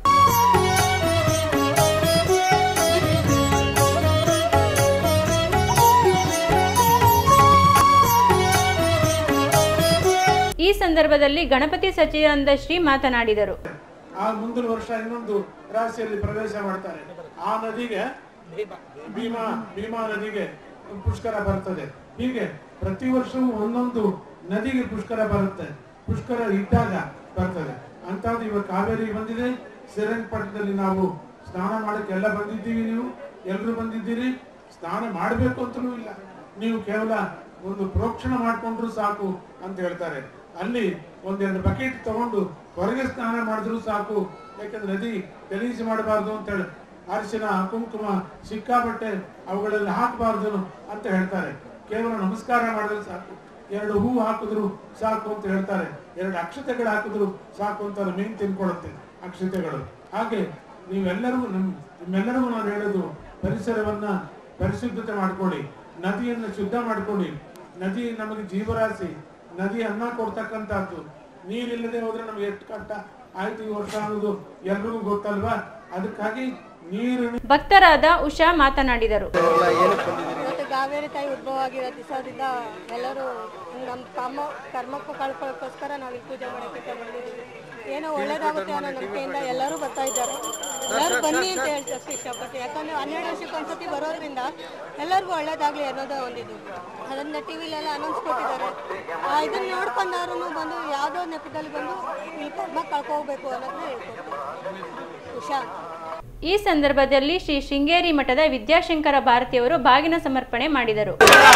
ಈ ಸಂದರ್ಭದಲ್ಲಿ ಗಣಪತಿ ಸಚಿದಾನಂದ ಶ್ರೀ ಮಾತನಾಡಿದರು ಆ ಮುಂದಿನ ವರ್ಷ ಇನ್ನೊಂದು ರಾಶಿಯಲ್ಲಿ ಪ್ರವೇಶ ಮಾಡ್ತಾರೆ ಆ ನದಿಗೆ ಭೀಮಾ ಭೀಮಾ ನದಿಗೆ ಪುಷ್ಕರ ಬರ್ತದೆ ಹೀಗೆ ಪ್ರತಿ ವರ್ಷವೂ ಒಂದೊಂದು ನದಿಗೆ ಪುಷ್ಕರ ಬರುತ್ತೆ ಪುಷ್ಕರ ಇದ್ದಾಗ ಬರ್ತದೆ ಅಂತದ್ದು ಇವಾಗ ಕಾವೇರಿ ಬಂದಿದೆ ಶ್ರೀರಂಗಪಟ್ಟಣದಲ್ಲಿ ನಾವು ಸ್ನಾನ ಮಾಡಕ್ಕೆ ಎಲ್ಲ ಬಂದಿದ್ದೀವಿ ನೀವು ಎಲ್ಲರೂ ಬಂದಿದ್ದೀರಿ ಸ್ನಾನ ಮಾಡಬೇಕು ಅಂತಲೂ ಇಲ್ಲ ನೀವು ಕೇವಲ ಒಂದು ಪ್ರೋಕ್ಷಣ ಮಾಡ್ಕೊಂಡ್ರು ಸಾಕು ಅಂತ ಹೇಳ್ತಾರೆ ಅಲ್ಲಿ ಒಂದೆರಡು ಬಕೆಟ್ ತಗೊಂಡು ಹೊರಗೆ ಸ್ನಾನ ಮಾಡಿದ್ರು ಸಾಕು ಯಾಕಂದ್ರೆ ನದಿ ಗಲೀಜು ಮಾಡಬಾರ್ದು ಅಂತ ಹೇಳಿ ಅರಿಶಿನ ಕುಂಕುಮ ಸಿಕ್ಕಾಪಟ್ಟೆ ಅವುಗಳಲ್ಲಿ ಹಾಕಬಾರ್ದು ಅಂತ ಹೇಳ್ತಾರೆ ಕೇವಲ ನಮಸ್ಕಾರ ಮಾಡಿದ್ರೆ ಸಾಕು ಎರಡು ಹೂ ಹಾಕಿದ್ರು ಸಾಕು ಅಂತ ಹೇಳ್ತಾರೆ ಎರಡು ಅಕ್ಷತೆಗಳು ಹಾಕಿದ್ರು ಸಾಕು ಅಂತ ಅದು ಮೀನು ತಿನ್ಕೊಳುತ್ತೆ ಅಕ್ಷತೆಗಳು ಹಾಗೆ ನೀವೆಲ್ಲರೂ ನಮ್ ನಿಮ್ಮೆಲ್ಲರಿಗೂ ನಾನು ಹೇಳೋದು ಪರಿಸರವನ್ನ ಪರಿಶುದ್ಧತೆ ಮಾಡ್ಕೊಳ್ಳಿ ನದಿಯನ್ನು ಶುದ್ಧ ಮಾಡ್ಕೊಳ್ಳಿ ನದಿ ನಮಗೆ ಜೀವರಾಶಿ ನದಿ ಅನ್ನ ಕೊಡ್ತಕ್ಕಂಥದ್ದು ನೀರಿಲ್ಲದೆ ಹೋದ್ರೆ ನಮ್ಗೆ ಎಷ್ಟು ಕಷ್ಟ ಆಯ್ತು ಈ ವರ್ಷ ಅನ್ನೋದು ಎಲ್ರಿಗೂ ಗೊತ್ತಲ್ವಾ ಅದಕ್ಕಾಗಿ ನೀರು ಭಕ್ತರಾದ ಉಷಾ ಮಾತನಾಡಿದರು ಕಾವೇರಿ ತಾಯಿ ಉದ್ಭವ ಆಗಿರೋ ದಿವಸದಿಂದ ಎಲ್ಲರೂ ನಮ್ಮ ಕರ್ಮ ಕರ್ಮಕ್ಕೂ ಕಳ್ಕೊಳ್ಳೋಕ್ಕೋಸ್ಕರ ನಾವು ಈ ಪೂಜೆ ಮಾಡೋಕ್ಕೆ ಬಂದಿದ್ದೀವಿ ಏನೋ ಒಳ್ಳೇದಾಗುತ್ತೆ ಅನ್ನೋ ನಂಬಿಕೆಯಿಂದ ಎಲ್ಲರೂ ಬರ್ತಾ ಇದ್ದಾರೆ ಎಲ್ಲರೂ ಬನ್ನಿ ಅಂತ ಹೇಳ್ತಕ್ಕೆ ಇಷ್ಟಪಟ್ಟು ಯಾಕಂದರೆ ಹನ್ನೆರಡು ವರ್ಷಕ್ಕೆ ಒಂದ್ಸತಿ ಬರೋದ್ರಿಂದ ಎಲ್ಲರಿಗೂ ಒಳ್ಳೇದಾಗಲಿ ಅನ್ನೋದೇ ಒಂದಿದು ಅದನ್ನ ಟಿ ವಿಲೆಲ್ಲ ಅನೌನ್ಸ್ ಕೊಟ್ಟಿದ್ದಾರೆ ಆ, ಇದನ್ನ ನೋಡ್ಕೊಂಡವ್ರು ಬಂದು ಯಾವುದೋ ನೆಪದಲ್ಲಿ ಬಂದು ಈ ಕರ್ಮ ಕಳ್ಕೋಬೇಕು ಅನ್ನೋದನ್ನ ಹೇಳ್ಕೊಡ್ತಾರೆ ಹುಷಾರ್ ಈ ಸಂದರ್ಭದಲ್ಲಿ ಶ್ರೀ ಶೃಂಗೇರಿ ಮಠದ ವಿದ್ಯಾಶಂಕರ ಭಾರತಿಯವರು ಬಾಗಿನ ಸಮರ್ಪಣೆ ಮಾಡಿದರು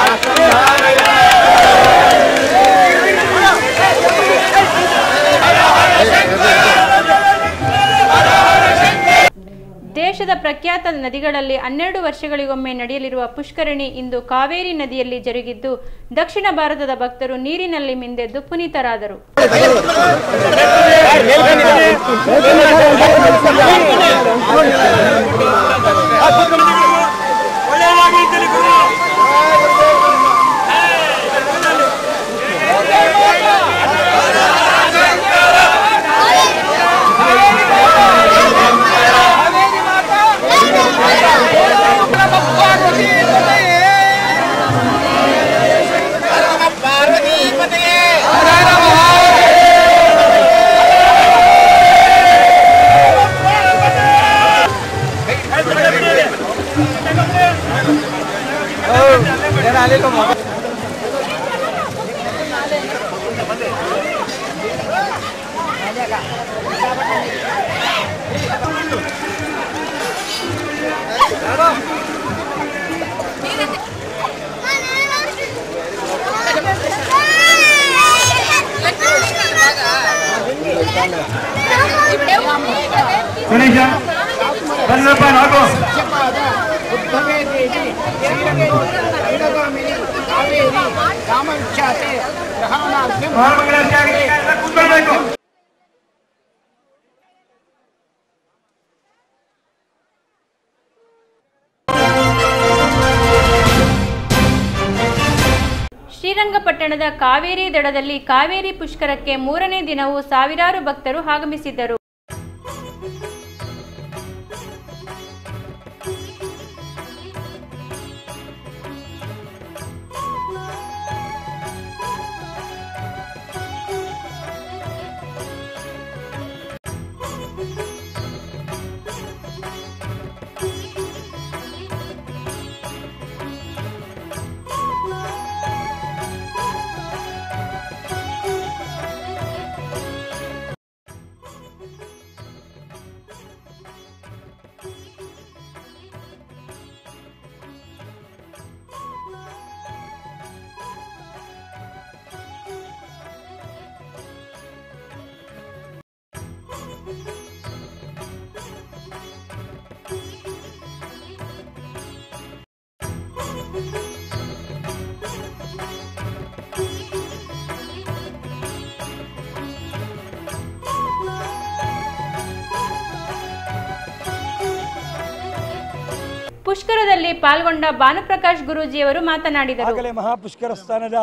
ದೇಶದ ಪ್ರಖ್ಯಾತ ನದಿಗಳಲ್ಲಿ ಹನ್ನೆರಡು ವರ್ಷಗಳಿಗೊಮ್ಮೆ ನಡೆಯಲಿರುವ ಪುಷ್ಕರಣಿ ಇಂದು ಕಾವೇರಿ ನದಿಯಲ್ಲಿ ಜರುಗಿದ್ದು ದಕ್ಷಿಣ ಭಾರತದ ಭಕ್ತರು ನೀರಿನಲ್ಲಿ ಮಿಂದೆದ್ದು ಪುನೀತರಾದರು ಗಣೇಶ ಬನ್ನಪ್ಪ ನಾಲ್ಕು ಕೂತ್ಕೊಳ್ಬೇಕು ಶ್ರೀರಂಗಪಟ್ಟಣದ ಕಾವೇರಿ ದಡದಲ್ಲಿ ಕಾವೇರಿ ಪುಷ್ಕರಕ್ಕೆ ಮೂರನೇ ದಿನವೂ ಸಾವಿರಾರು ಭಕ್ತರು ಆಗಮಿಸಿದ್ದರು ಪುಷ್ಕರದಲ್ಲಿ ಪಾಲ್ಗೊಂಡ ಭಾನುಪ್ರಕಾಶ್ ಗುರೂಜಿಯವರು ಮಾತನಾಡಿದರು ಆಗಲೇ ಮಹಾಪುಷ್ಕರ ಸ್ಥಾನದ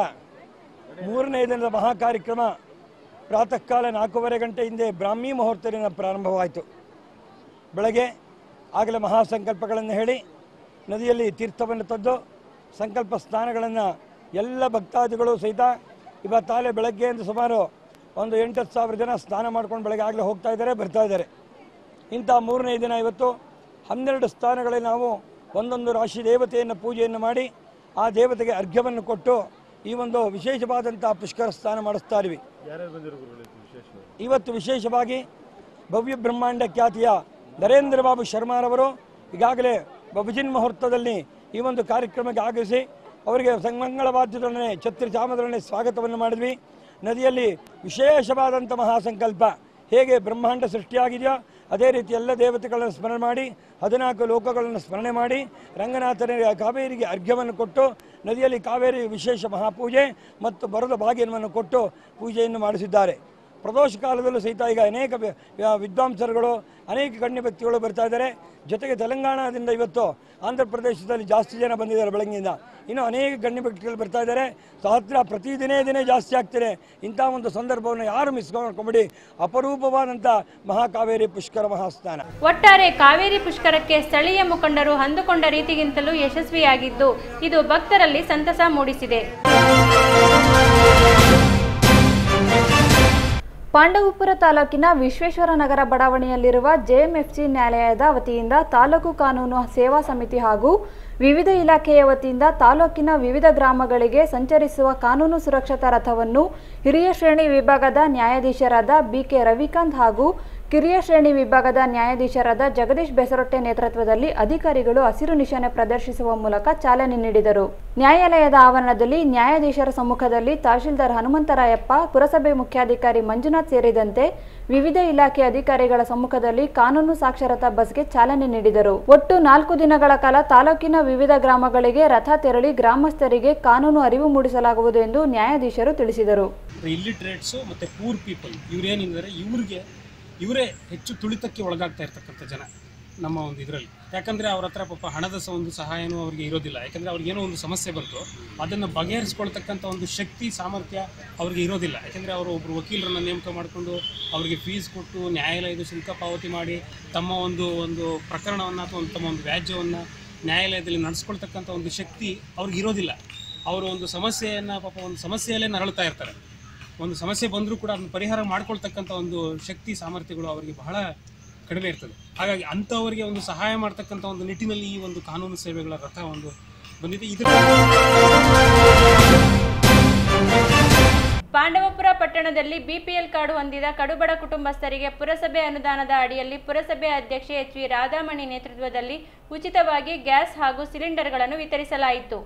ಮೂರನೇ ದಿನದ ಮಹಾ ಕಾರ್ಯಕ್ರಮ ಪ್ರಾತಃ ಕಾಲ ನಾಲ್ಕೂವರೆ ಗಂಟೆ ಹಿಂದೆ ಬ್ರಾಹ್ಮಿ ಮುಹೂರ್ತದಿಂದ ಪ್ರಾರಂಭವಾಯಿತು ಬೆಳಗ್ಗೆ ಆಗಲೇ ಮಹಾಸಂಕಲ್ಪಗಳನ್ನು ಹೇಳಿ ನದಿಯಲ್ಲಿ ತೀರ್ಥವನ್ನು ತಂದು ಸಂಕಲ್ಪ ಸ್ನಾನಗಳನ್ನು ಎಲ್ಲ ಭಕ್ತಾದಿಗಳು ಸಹಿತ ಇವತ್ತಾಲೆ ಬೆಳಗ್ಗೆಯಿಂದ ಸುಮಾರು ಒಂದು ಎಂಟತ್ತು ಸಾವಿರ ಜನ ಸ್ನಾನ ಮಾಡ್ಕೊಂಡು ಬೆಳಗ್ಗೆ ಆಗಲೇ ಹೋಗ್ತಾ ಇದ್ದಾರೆ ಬರ್ತಾ ಇದ್ದಾರೆ ಇಂಥ ಮೂರನೇ ದಿನ ಇವತ್ತು ಹನ್ನೆರಡು ಸ್ಥಾನಗಳಲ್ಲಿ ನಾವು ಒಂದೊಂದು ರಾಶಿ ದೇವತೆಯನ್ನು ಪೂಜೆಯನ್ನು ಮಾಡಿ ಆ ದೇವತೆಗೆ ಅರ್ಘ್ಯವನ್ನು ಕೊಟ್ಟು ಈ ಒಂದು ವಿಶೇಷವಾದಂಥ ಪುಷ್ಕರ ಸ್ನಾನ ಮಾಡಿಸ್ತಾ ಇದ್ವಿ ಯಾರ್ಯಾರು ಬಂದಿರೋ ಗುರುಗಳೇ ವಿಶೇಷ ಇವತ್ತು ವಿಶೇಷವಾಗಿ ಭವ್ಯ ಬ್ರಹ್ಮಾಂಡ ಖ್ಯಾತಿಯ ನರೇಂದ್ರ ಬಾಬು ಶರ್ಮಾರವರು ಈಗಾಗಲೇ ಬಬುಜಿನ್ ಮುಹೂರ್ತದಲ್ಲಿ ಈ ಒಂದು ಕಾರ್ಯಕ್ರಮಕ್ಕೆ ಆಗಮಿಸಿ ಅವರಿಗೆ ಸಂಗಂಗಳ ವಾದ್ಯದೊಡನೆ ಛತ್ರಿ ಚಾಮದೊಡನೆ ಸ್ವಾಗತವನ್ನು ಮಾಡಿದ್ವಿ ನದಿಯಲ್ಲಿ ವಿಶೇಷವಾದಂಥ ಮಹಾಸಂಕಲ್ಪ ಹೇಗೆ ಬ್ರಹ್ಮಾಂಡ ಸೃಷ್ಟಿಯಾಗಿದೆಯೋ ಅದೇ ರೀತಿ ಎಲ್ಲ ದೇವತೆಗಳನ್ನು ಸ್ಮರಣೆ ಮಾಡಿ ಹದಿನಾಲ್ಕು ಲೋಕಗಳನ್ನು ಸ್ಮರಣೆ ಮಾಡಿ ರಂಗನಾಥನಿಗೆ ಕಾವೇರಿಗೆ ಅರ್ಘ್ಯವನ್ನು ಕೊಟ್ಟು ನದಿಯಲ್ಲಿ ಕಾವೇರಿ ವಿಶೇಷ ಮಹಾಪೂಜೆ ಮತ್ತು ಬರದ ಭಾಗ್ಯವನ್ನು ಕೊಟ್ಟು ಪೂಜೆಯನ್ನು ಮಾಡಿಸಿದ್ದಾರೆ ಪ್ರದೋಷ ಕಾಲದಲ್ಲೂ ಸಹಿತ ಈಗ ಅನೇಕ ವಿ- ವಿ- ವಿದ್ವಾಂಸರುಗಳು ಅನೇಕ ಗಣ್ಯ ವ್ಯಕ್ತಿಗಳು ಬರ್ತಾ ಇದ್ದಾರೆ ಜೊತೆಗೆ ತೆಲಂಗಾಣದಿಂದ ಇವತ್ತು ಆಂಧ್ರ ಪ್ರದೇಶದಲ್ಲಿ ಜಾಸ್ತಿ ಜನ ಬಂದಿದ್ದಾರೆ ಬೆಳಗ್ಗೆಯಿಂದ ಇನ್ನು ಅನೇಕ ಗಣ್ಯ ವ್ಯಕ್ತಿಗಳು ಬರ್ತಾ ಇದ್ದಾರೆ ಸಹಸ್ರ ಪ್ರತಿ ದಿನೇ ದಿನೇ ಜಾಸ್ತಿ ಆಗ್ತಿದೆ ಇಂಥ ಒಂದು ಸಂದರ್ಭವನ್ನು ಯಾರು ಮಿಸ್ ಮಾಡ್ಕೊಂಬಿಡಿ ಅಪರೂಪವಾದಂಥ ಮಹಾಕಾವೇರಿ ಪುಷ್ಕರ ಮಹಾಸ್ನಾನ ಒಟ್ಟಾರೆ ಕಾವೇರಿ ಪುಷ್ಕರಕ್ಕೆ ಸ್ಥಳೀಯ ಮುಖಂಡರು ಅಂದುಕೊಂಡ ರೀತಿಗಿಂತಲೂ ಯಶಸ್ವಿಯಾಗಿದ್ದು ಇದು ಭಕ್ತರಲ್ಲಿ ಸಂತಸ ಮೂಡಿಸಿದೆ ಪಾಂಡವಪುರ ತಾಲೂಕಿನ ವಿಶ್ವೇಶ್ವರ ನಗರ ಬಡಾವಣೆಯಲ್ಲಿರುವ ಜೆಎಂಎಫ್ಸಿ ನ್ಯಾಯಾಲಯದ ವತಿಯಿಂದ ತಾಲೂಕು ಕಾನೂನು ಸೇವಾ ಸಮಿತಿ ಹಾಗೂ ವಿವಿಧ ಇಲಾಖೆಯ ವತಿಯಿಂದ ತಾಲೂಕಿನ ವಿವಿಧ ಗ್ರಾಮಗಳಿಗೆ ಸಂಚರಿಸುವ ಕಾನೂನು ಸುರಕ್ಷತಾ ರಥವನ್ನು ಹಿರಿಯ ಶ್ರೇಣಿ ವಿಭಾಗದ ನ್ಯಾಯಾಧೀಶರಾದ ಬಿಕೆ ರವಿಕಾಂತ್ ಹಾಗೂ ಕಿರಿಯ ಶ್ರೇಣಿ ವಿಭಾಗದ ನ್ಯಾಯಾಧೀಶರಾದ ಜಗದೀಶ್ ಬೆಸರೊಟ್ಟೆ ನೇತೃತ್ವದಲ್ಲಿ ಅಧಿಕಾರಿಗಳು ಹಸಿರು ನಿಶಾನೆ ಪ್ರದರ್ಶಿಸುವ ಮೂಲಕ ಚಾಲನೆ ನೀಡಿದರು ನ್ಯಾಯಾಲಯದ ಆವರಣದಲ್ಲಿ ನ್ಯಾಯಾಧೀಶರ ಸಮ್ಮುಖದಲ್ಲಿ ತಹಶೀಲ್ದಾರ್ ಹನುಮಂತರಾಯಪ್ಪ ಪುರಸಭೆ ಮುಖ್ಯಾಧಿಕಾರಿ ಮಂಜುನಾಥ್ ಸೇರಿದಂತೆ ವಿವಿಧ ಇಲಾಖೆ ಅಧಿಕಾರಿಗಳ ಸಮ್ಮುಖದಲ್ಲಿ ಕಾನೂನು ಸಾಕ್ಷರತಾ ಬಸ್ಗೆ ಚಾಲನೆ ನೀಡಿದರು ಒಟ್ಟು ನಾಲ್ಕು ದಿನಗಳ ಕಾಲ ತಾಲೂಕಿನ ವಿವಿಧ ಗ್ರಾಮಗಳಿಗೆ ರಥ ತೆರಳಿ ಗ್ರಾಮಸ್ಥರಿಗೆ ಕಾನೂನು ಅರಿವು ಮೂಡಿಸಲಾಗುವುದು ಎಂದು ನ್ಯಾಯಾಧೀಶರು ತಿಳಿಸಿದರು ಇಲ್ಲಿಟ್ರೇಟ್ಸು ಮತ್ತು ಪೂರ್ ಪೀಪಲ್ ಇವ್ರೇನಿದ್ದಾರೆ ಇವ್ರಿಗೆ ಇವರೇ ಹೆಚ್ಚು ತುಳಿತಕ್ಕೆ ಒಳಗಾಗ್ತಾ ಇರ್ತಕ್ಕಂಥ ಜನ ನಮ್ಮ ಒಂದು ಇದರಲ್ಲಿ ಯಾಕಂದರೆ ಅವ್ರ ಹತ್ರ ಪಾಪ ಹಣದ ಸ ಒಂದು ಸಹಾಯನೂ ಅವರಿಗೆ ಇರೋದಿಲ್ಲ ಯಾಕಂದರೆ ಅವ್ರಿಗೇನೋ ಒಂದು ಸಮಸ್ಯೆ ಬಂತು ಅದನ್ನು ಬಗೆಹರಿಸ್ಕೊಳ್ತಕ್ಕಂಥ ಒಂದು ಶಕ್ತಿ ಸಾಮರ್ಥ್ಯ ಅವ್ರಿಗೆ ಇರೋದಿಲ್ಲ ಯಾಕಂದರೆ ಅವರು ಒಬ್ಬರು ವಕೀಲರನ್ನು ನೇಮಕ ಮಾಡಿಕೊಂಡು ಅವರಿಗೆ ಫೀಸ್ ಕೊಟ್ಟು ನ್ಯಾಯಾಲಯದ ಶುಲ್ಕ ಪಾವತಿ ಮಾಡಿ ತಮ್ಮ ಒಂದು ಒಂದು ಪ್ರಕರಣವನ್ನು ಅಥವಾ ಒಂದು ತಮ್ಮ ಒಂದು ವ್ಯಾಜ್ಯವನ್ನು ನ್ಯಾಯಾಲಯದಲ್ಲಿ ನಡೆಸ್ಕೊಳ್ತಕ್ಕಂಥ ಒಂದು ಶಕ್ತಿ ಅವ್ರಿಗೆ ಇರೋದಿಲ್ಲ ಅವರು ಒಂದು ಸಮಸ್ಯೆಯನ್ನು ಪಾಪ ಒಂದು ಸಮಸ್ಯೆಯಲ್ಲೇ ನರಳ್ತಾ ಇರ್ತಾರೆ ಒಂದು ಸಮಸ್ಯೆ ಬಂದರೂ ಕೂಡ ಅದನ್ನು ಪರಿಹಾರ ಮಾಡ್ಕೊಳ್ತಕ್ಕಂಥ ಒಂದು ಶಕ್ತಿ ಸಾಮರ್ಥ್ಯಗಳು ಅವರಿಗೆ ಬಹಳ ಕಡಿಮೆ ಇರ್ತದೆ ಹಾಗಾಗಿ ಅಂಥವರಿಗೆ ಒಂದು ಸಹಾಯ ಮಾಡ್ತಕ್ಕಂಥ ಒಂದು ನಿಟ್ಟಿನಲ್ಲಿ ಈ ಒಂದು ಕಾನೂನು ಸೇವೆಗಳ ರಥ ಒಂದು ಬಂದಿದೆ ಇದರ ಪಾಂಡವಪುರ ಪಟ್ಟಣದಲ್ಲಿ ಬಿಪಿಎಲ್ ಕಾರ್ಡು ಹೊಂದಿದ ಕಡುಬಡ ಕುಟುಂಬಸ್ಥರಿಗೆ ಪುರಸಭೆ ಅನುದಾನದ ಅಡಿಯಲ್ಲಿ ಪುರಸಭೆ ಅಧ್ಯಕ್ಷೆ ಎಚ್ ವಿ ರಾಧಾಮಣಿ ನೇತೃತ್ವದಲ್ಲಿ ಉಚಿತವಾಗಿ ಗ್ಯಾಸ್ ಹಾಗೂ ಸಿಲಿಂಡರ್ಗಳನ್ನು ವಿತರಿಸಲಾಯಿತು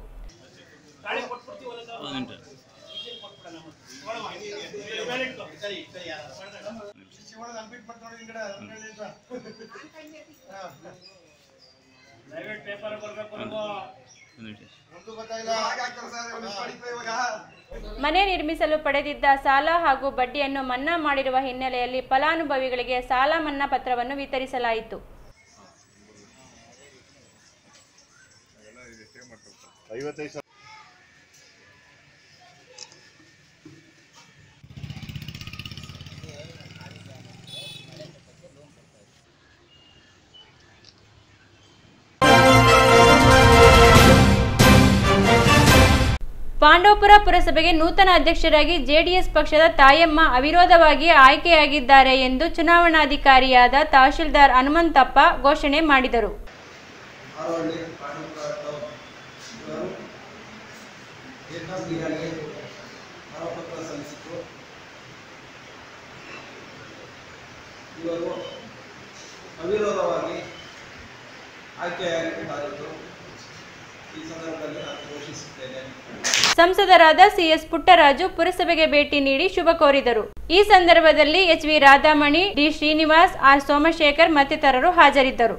ಮನೆ ನಿರ್ಮಿಸಲು ಪಡೆದಿದ್ದ ಸಾಲ ಹಾಗೂ ಬಡ್ಡಿಯನ್ನು ಮನ್ನಾ ಮಾಡಿರುವ ಹಿನ್ನೆಲೆಯಲ್ಲಿ ಫಲಾನುಭವಿಗಳಿಗೆ ಸಾಲ ಮನ್ನಾ ಪತ್ರವನ್ನು ವಿತರಿಸಲಾಯಿತು ಪಾಂಡವಪುರ ಪುರಸಭೆಗೆ ನೂತನ ಅಧ್ಯಕ್ಷರಾಗಿ ಜೆಡಿಎಸ್ ಪಕ್ಷದ ತಾಯಮ್ಮ ಅವಿರೋಧವಾಗಿ ಆಯ್ಕೆಯಾಗಿದ್ದಾರೆ ಎಂದು ಚುನಾವಣಾಧಿಕಾರಿಯಾದ ತಹಶೀಲ್ದಾರ್ ಹನುಮಂತಪ್ಪ ಘೋಷಣೆ ಮಾಡಿದರು ಆರೋಹಳ್ಳಿ ಪಾಂಡವಪುರ ಟೌನ್ ಇವರು ಏಕಾಂಗಿಯಾಗಿ ನಾಮಪತ್ರ ಸಲ್ಲಿಸಿದ್ದು ಇವರು ಅವಿರೋಧವಾಗಿ ಆಯ್ಕೆಯಾಗಿದ್ದಾರೆಂದು ಈ ಸಂದರ್ಭದಲ್ಲಿ ನಾನು ಘೋಷಿಸುತ್ತೇನೆ ಸಂಸದರಾದ ಸಿಎಸ್ ಪುಟ್ಟರಾಜು ಪುರಸಭೆಗೆ ಭೇಟಿ ನೀಡಿ ಶುಭ ಕೋರಿದರು ಈ ಸಂದರ್ಭದಲ್ಲಿ H V Radhamani D Srinivas R Somashekar ಮತ್ತಿತರರು ಹಾಜರಿದ್ದರು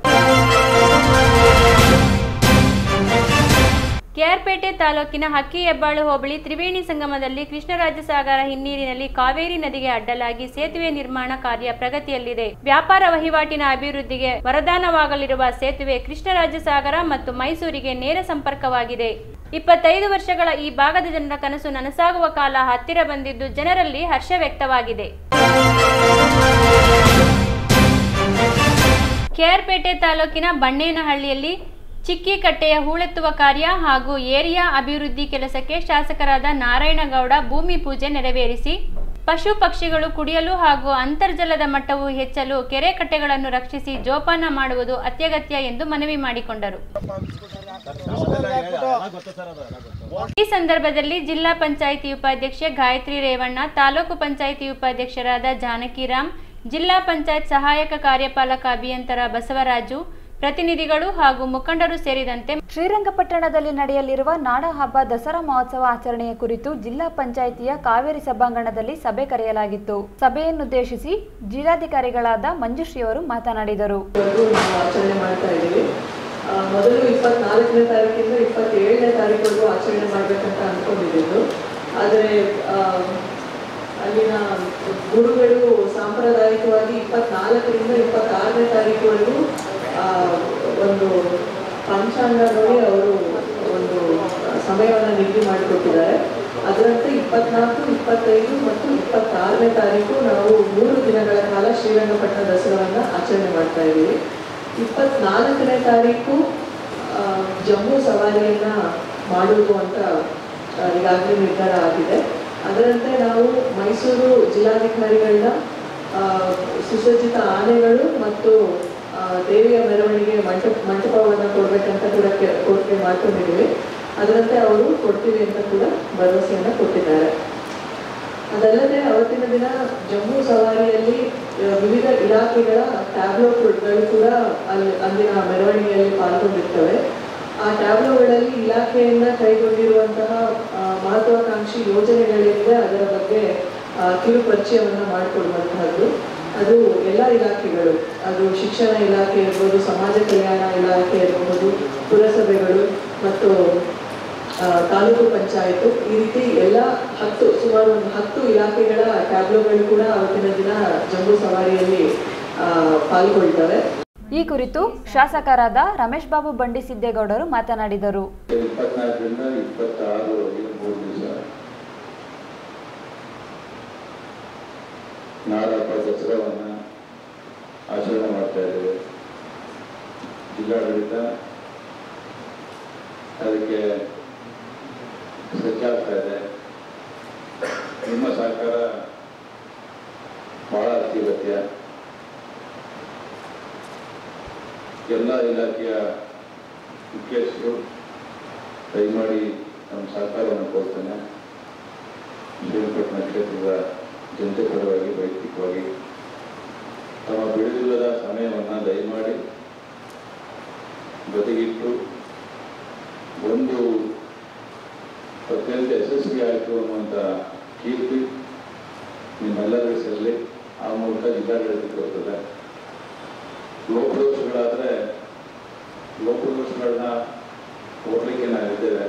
ಕೆಆರ್ಪೇಟೆ ತಾಲೂಕಿನ ಹಕ್ಕಿ ಹೆಬ್ಬಾಳು ಹೋಬಳಿ ತ್ರಿವೇಣಿ ಸಂಗಮದಲ್ಲಿ ಕೃಷ್ಣರಾಜಸಾಗರ ಹಿನ್ನೀರಿನಲ್ಲಿ ಕಾವೇರಿ ನದಿಗೆ ಅಡ್ಡಲಾಗಿ ಸೇತುವೆ ನಿರ್ಮಾಣ ಕಾರ್ಯ ಪ್ರಗತಿಯಲ್ಲಿದೆ ವ್ಯಾಪಾರ ವಹಿವಾಟಿನ ಅಭಿವೃದ್ಧಿಗೆ ವರದಾನವಾಗಲಿರುವ ಸೇತುವೆ ಕೃಷ್ಣರಾಜಸಾಗರ ಮತ್ತು ಮೈಸೂರಿಗೆ ನೇರ ಸಂಪರ್ಕವಾಗಿದೆ ಇಪ್ಪತ್ತೈದು ವರ್ಷಗಳ ಈ ಭಾಗದ ಜನರ ಕನಸು ನನಸಾಗುವ ಕಾಲ ಹತ್ತಿರ ಬಂದಿದ್ದು ಜನರಲ್ಲಿ ಹರ್ಷ ವ್ಯಕ್ತವಾಗಿದೆ ಕೆಆರ್ಪೇಟೆ ತಾಲೂಕಿನ ಬಣ್ಣೇನಹಳ್ಳಿಯಲ್ಲಿ ಚಿಕ್ಕಿಕಟ್ಟೆಯ ಹೂಳೆತ್ತುವ ಕಾರ್ಯ ಹಾಗೂ ಏರಿಯಾ ಅಭಿವೃದ್ಧಿ ಕೆಲಸಕ್ಕೆ ಶಾಸಕರಾದ ನಾರಾಯಣಗೌಡ ಭೂಮಿ ಪೂಜೆ ನೆರವೇರಿಸಿ ಪಶು ಪಕ್ಷಿಗಳು ಕುಡಿಯಲು ಹಾಗೂ ಅಂತರ್ಜಲದ ಮಟ್ಟವು ಹೆಚ್ಚಲು ಕೆರೆ ಕಟ್ಟೆಗಳನ್ನು ರಕ್ಷಿಸಿ ಜೋಪಾನ ಮಾಡುವುದು ಅತ್ಯಗತ್ಯ ಎಂದು ಮನವಿ ಮಾಡಿಕೊಂಡರು ಈ ಸಂದರ್ಭದಲ್ಲಿ ಜಿಲ್ಲಾ ಪಂಚಾಯಿತಿ ಉಪಾಧ್ಯಕ್ಷೆ ಗಾಯತ್ರಿ ರೇವಣ್ಣ ತಾಲೂಕು ಪಂಚಾಯಿತಿ ಉಪಾಧ್ಯಕ್ಷರಾದ ಜಾನಕಿರಾಮ್ ಜಿಲ್ಲಾ ಪಂಚಾಯತ್ ಸಹಾಯಕ ಕಾರ್ಯಪಾಲಕ ಅಭಿಯಂತರ ಬಸವರಾಜು ಪ್ರತಿನಿಧಿಗಳು ಹಾಗೂ ಮುಖಂಡರು ಸೇರಿದಂತೆ ಶ್ರೀರಂಗಪಟ್ಟಣದಲ್ಲಿ ನಡೆಯಲಿರುವ ನಾಡ ಹಬ್ಬ ದಸರಾ ಮಹೋತ್ಸವ ಆಚರಣೆಯ ಕುರಿತು ಜಿಲ್ಲಾ ಪಂಚಾಯಿತಿಯ ಕಾವೇರಿ ಸಭಾಂಗಣದಲ್ಲಿ ಸಭೆ ಕರೆಯಲಾಗಿತ್ತು ಸಭೆಯನ್ನುದ್ದೇಶಿಸಿ ಜಿಲ್ಲಾಧಿಕಾರಿಗಳಾದ ಮಂಜುಶ್ರೀ ಅವರು ಮಾತನಾಡಿದರು ನಾವು ಆಚರಣೆ ಮಾಡ್ತಾ ಇದ್ದೀವಿ ಆ, ಮೊದಲು ಇಪ್ಪತ್ನಾಲ್ಕನೇ ತಾರೀಕಿಂದ ಇಪ್ಪತ್ತೇಳನೇ ತಾರೀಕುವರೆಗೂ ಆಚರಣೆ ಮಾಡಬೇಕಂತ ಅಂದ್ಕೊಂಡಿದ್ದು ಆದರೆ ಆ, ಅಲ್ಲಿನ ಗುರುಗಳು ಸಾಂಪ್ರದಾಯಿಕವಾಗಿ ಇಪ್ಪತ್ನಾಲ್ಕರಿಂದ ಇಪ್ಪತ್ತಾರನೇ ತಾರೀಕುವರೆಗೂ ಆ, ಒಂದು ಪಂಚಾಂಗ ನೋಡಿ ಅವರು ಒಂದು ಸಮಯ ಮಾಡಿಕೊಟ್ಟಿದ್ದಾರೆ ಅದರಂತೆ ಇಪ್ಪತ್ನಾಲ್ಕು ಇಪ್ಪತ್ತೈದು ಮತ್ತು ಇಪ್ಪತ್ತಾರನೇ ತಾರೀಕು ನಾವು ಮೂರು ದಿನಗಳ ಕಾಲ ಶ್ರೀರಂಗಪಟ್ಟಣ ದಸರಾವನ್ನ ಆಚರಣೆ ಮಾಡ್ತಾ ಇದ್ದೀವಿ ಇಪ್ಪತ್ನಾಲ್ಕನೇ ತಾರೀಕು ಆ, ಜಂಬೂ ಸವಾರಿಯನ್ನ ಮಾಡುವುದು ಅಂತ ಆ, ಈಗಾಗಲೇ ನಿರ್ಧಾರ ಆಗಿದೆ ಅದರಂತೆ ನಾವು ಮೈಸೂರು ಜಿಲ್ಲಾಧಿಕಾರಿಗಳನ್ನ ಆ, ಸುಸಜ್ಜಿತ ಆನೆಗಳು ಮತ್ತು ಆ, ದೇವಿಯ ಮೆರವಣಿಗೆ ಮಂಟಪ ಮಂಟಪವನ್ನು ಕೊಡ್ಬೇಕಂತ ಕೂಡ ಕೆ- ಕೋರಿಕೆ ಮಾಡ್ಕೊಂಡಿದ್ದೀವಿ ಅದರಂತೆ ಅವರು ಕೊಡ್ತೀವಿ ಅಂತ ಕೂಡ ಭರವಸೆಯನ್ನು ಕೊಟ್ಟಿದ್ದಾರೆ ಅದಲ್ಲದೆ ಅವತ್ತಿನ ದಿನ ಜಮ್ಮು ಸವಾರಿಯಲ್ಲಿ ಆ, ವಿವಿಧ ಇಲಾಖೆಗಳ ಟ್ಯಾಬ್ಲೋಗಳು ಕೂಡ ಅಲ್ಲಿ ಅಂದಿನ ಮೆರವಣಿಗೆಯಲ್ಲಿ ಪಾಲ್ಗೊಂಡಿರ್ತವೆ ಆ ಟ್ಯಾಬ್ಲೋಗಳಲ್ಲಿ ಇಲಾಖೆಯಿಂದ ಕೈಗೊಂಡಿರುವಂತಹ ಆ, ಮಹತ್ವಾಕಾಂಕ್ಷಿ ಯೋಜನೆಗಳೇನಿದೆ ಅದರ ಬಗ್ಗೆ ಆ, ಕಿರು ಪರಿಚಯವನ್ನು ಮಾಡಿಕೊಡುವಂತಹದ್ದು ಅದು ಎಲ್ಲ ಇಲಾಖೆಗಳು ಅದು ಶಿಕ್ಷಣ ಇಲಾಖೆ ಇರ್ಬೋದು ಸಮಾಜ ಕಲ್ಯಾಣ ಇಲಾಖೆ ಇರಬಹುದು ಪುರಸಭೆಗಳು ಮತ್ತು ಆ, ತಾಲೂಕು ಪಂಚಾಯತ್ ಈ ರೀತಿ ಎಲ್ಲ ಹತ್ತು ಸುಮಾರು ಒಂದು ಹತ್ತು ಇಲಾಖೆಗಳ ಟ್ಯಾಬ್ಲೋಗಳು ಕೂಡ ಅವತ್ತಿನ ದಿನ ಜಂಬೂ ಸವಾರಿಯಲ್ಲಿ ಆ, ಪಾಲ್ಗೊಳ್ತವೆ ಈ ಕುರಿತು ಶಾಸಕರಾದ ರಮೇಶ್ ಬಾಬು ಬಂಡಿ ಸಿದ್ದೇಗೌಡರು ಮಾತನಾಡಿದರು ಇಪ್ಪತ್ನಾಲ್ಕರಿಂದ ಇಪ್ಪತ್ತಾರರವರೆಗೆ ಮೂರು ದಿವಸ ನಾಡಹಬ್ಬ ದಸರಾವನ್ನು ಆಚರಣೆ ಮಾಡ್ತಾ ಇದ್ದೇವೆ ಜಿಲ್ಲಾಡಳಿತ ಅದಕ್ಕೆ ಸಜ್ಜಾಗ್ತಾ ಇದೆ ನಿಮ್ಮ ಸಹಕಾರ ಬಹಳ ಅತ್ಯಗತ್ಯ ಎಲ್ಲ ಇಲಾಖೆಯ ಮುಖ್ಯಸ್ಥರು ದಯಮಾಡಿ ನಮ್ಮ ಸಹಕಾರವನ್ನು ಕೋರ್ತೇನೆ ಶ್ರೀರಂಗಪಟ್ಟಣ ಕ್ಷೇತ್ರದ ಜನತೆ ಪರವಾಗಿ ವೈಯಕ್ತಿಕವಾಗಿ ತಮ್ಮ ಬಿಡುವಿಲ್ಲದ ಸಮಯವನ್ನು ದಯಮಾಡಿ ಬದಿಗಿಟ್ಟು ಒಂದು ಅತ್ಯಂತ ಯಶಸ್ವಿ ಆಯಿತು ಅನ್ನುವಂಥ ಕೀರ್ತಿ ನಿಮ್ಮೆಲ್ಲರಿಗೂ ಸೇರಲಿ ಆ ಮೂಲಕ ಜಿಲ್ಲಾಡಳಿತಕ್ಕೆ ಬರ್ತದೆ ಲೋಪದೋಷಗಳಾದರೆ ಲೋಪದೋಷಗಳನ್ನ ಓದಲಿಕ್ಕೆ ನಾವಿದ್ದೇವೆ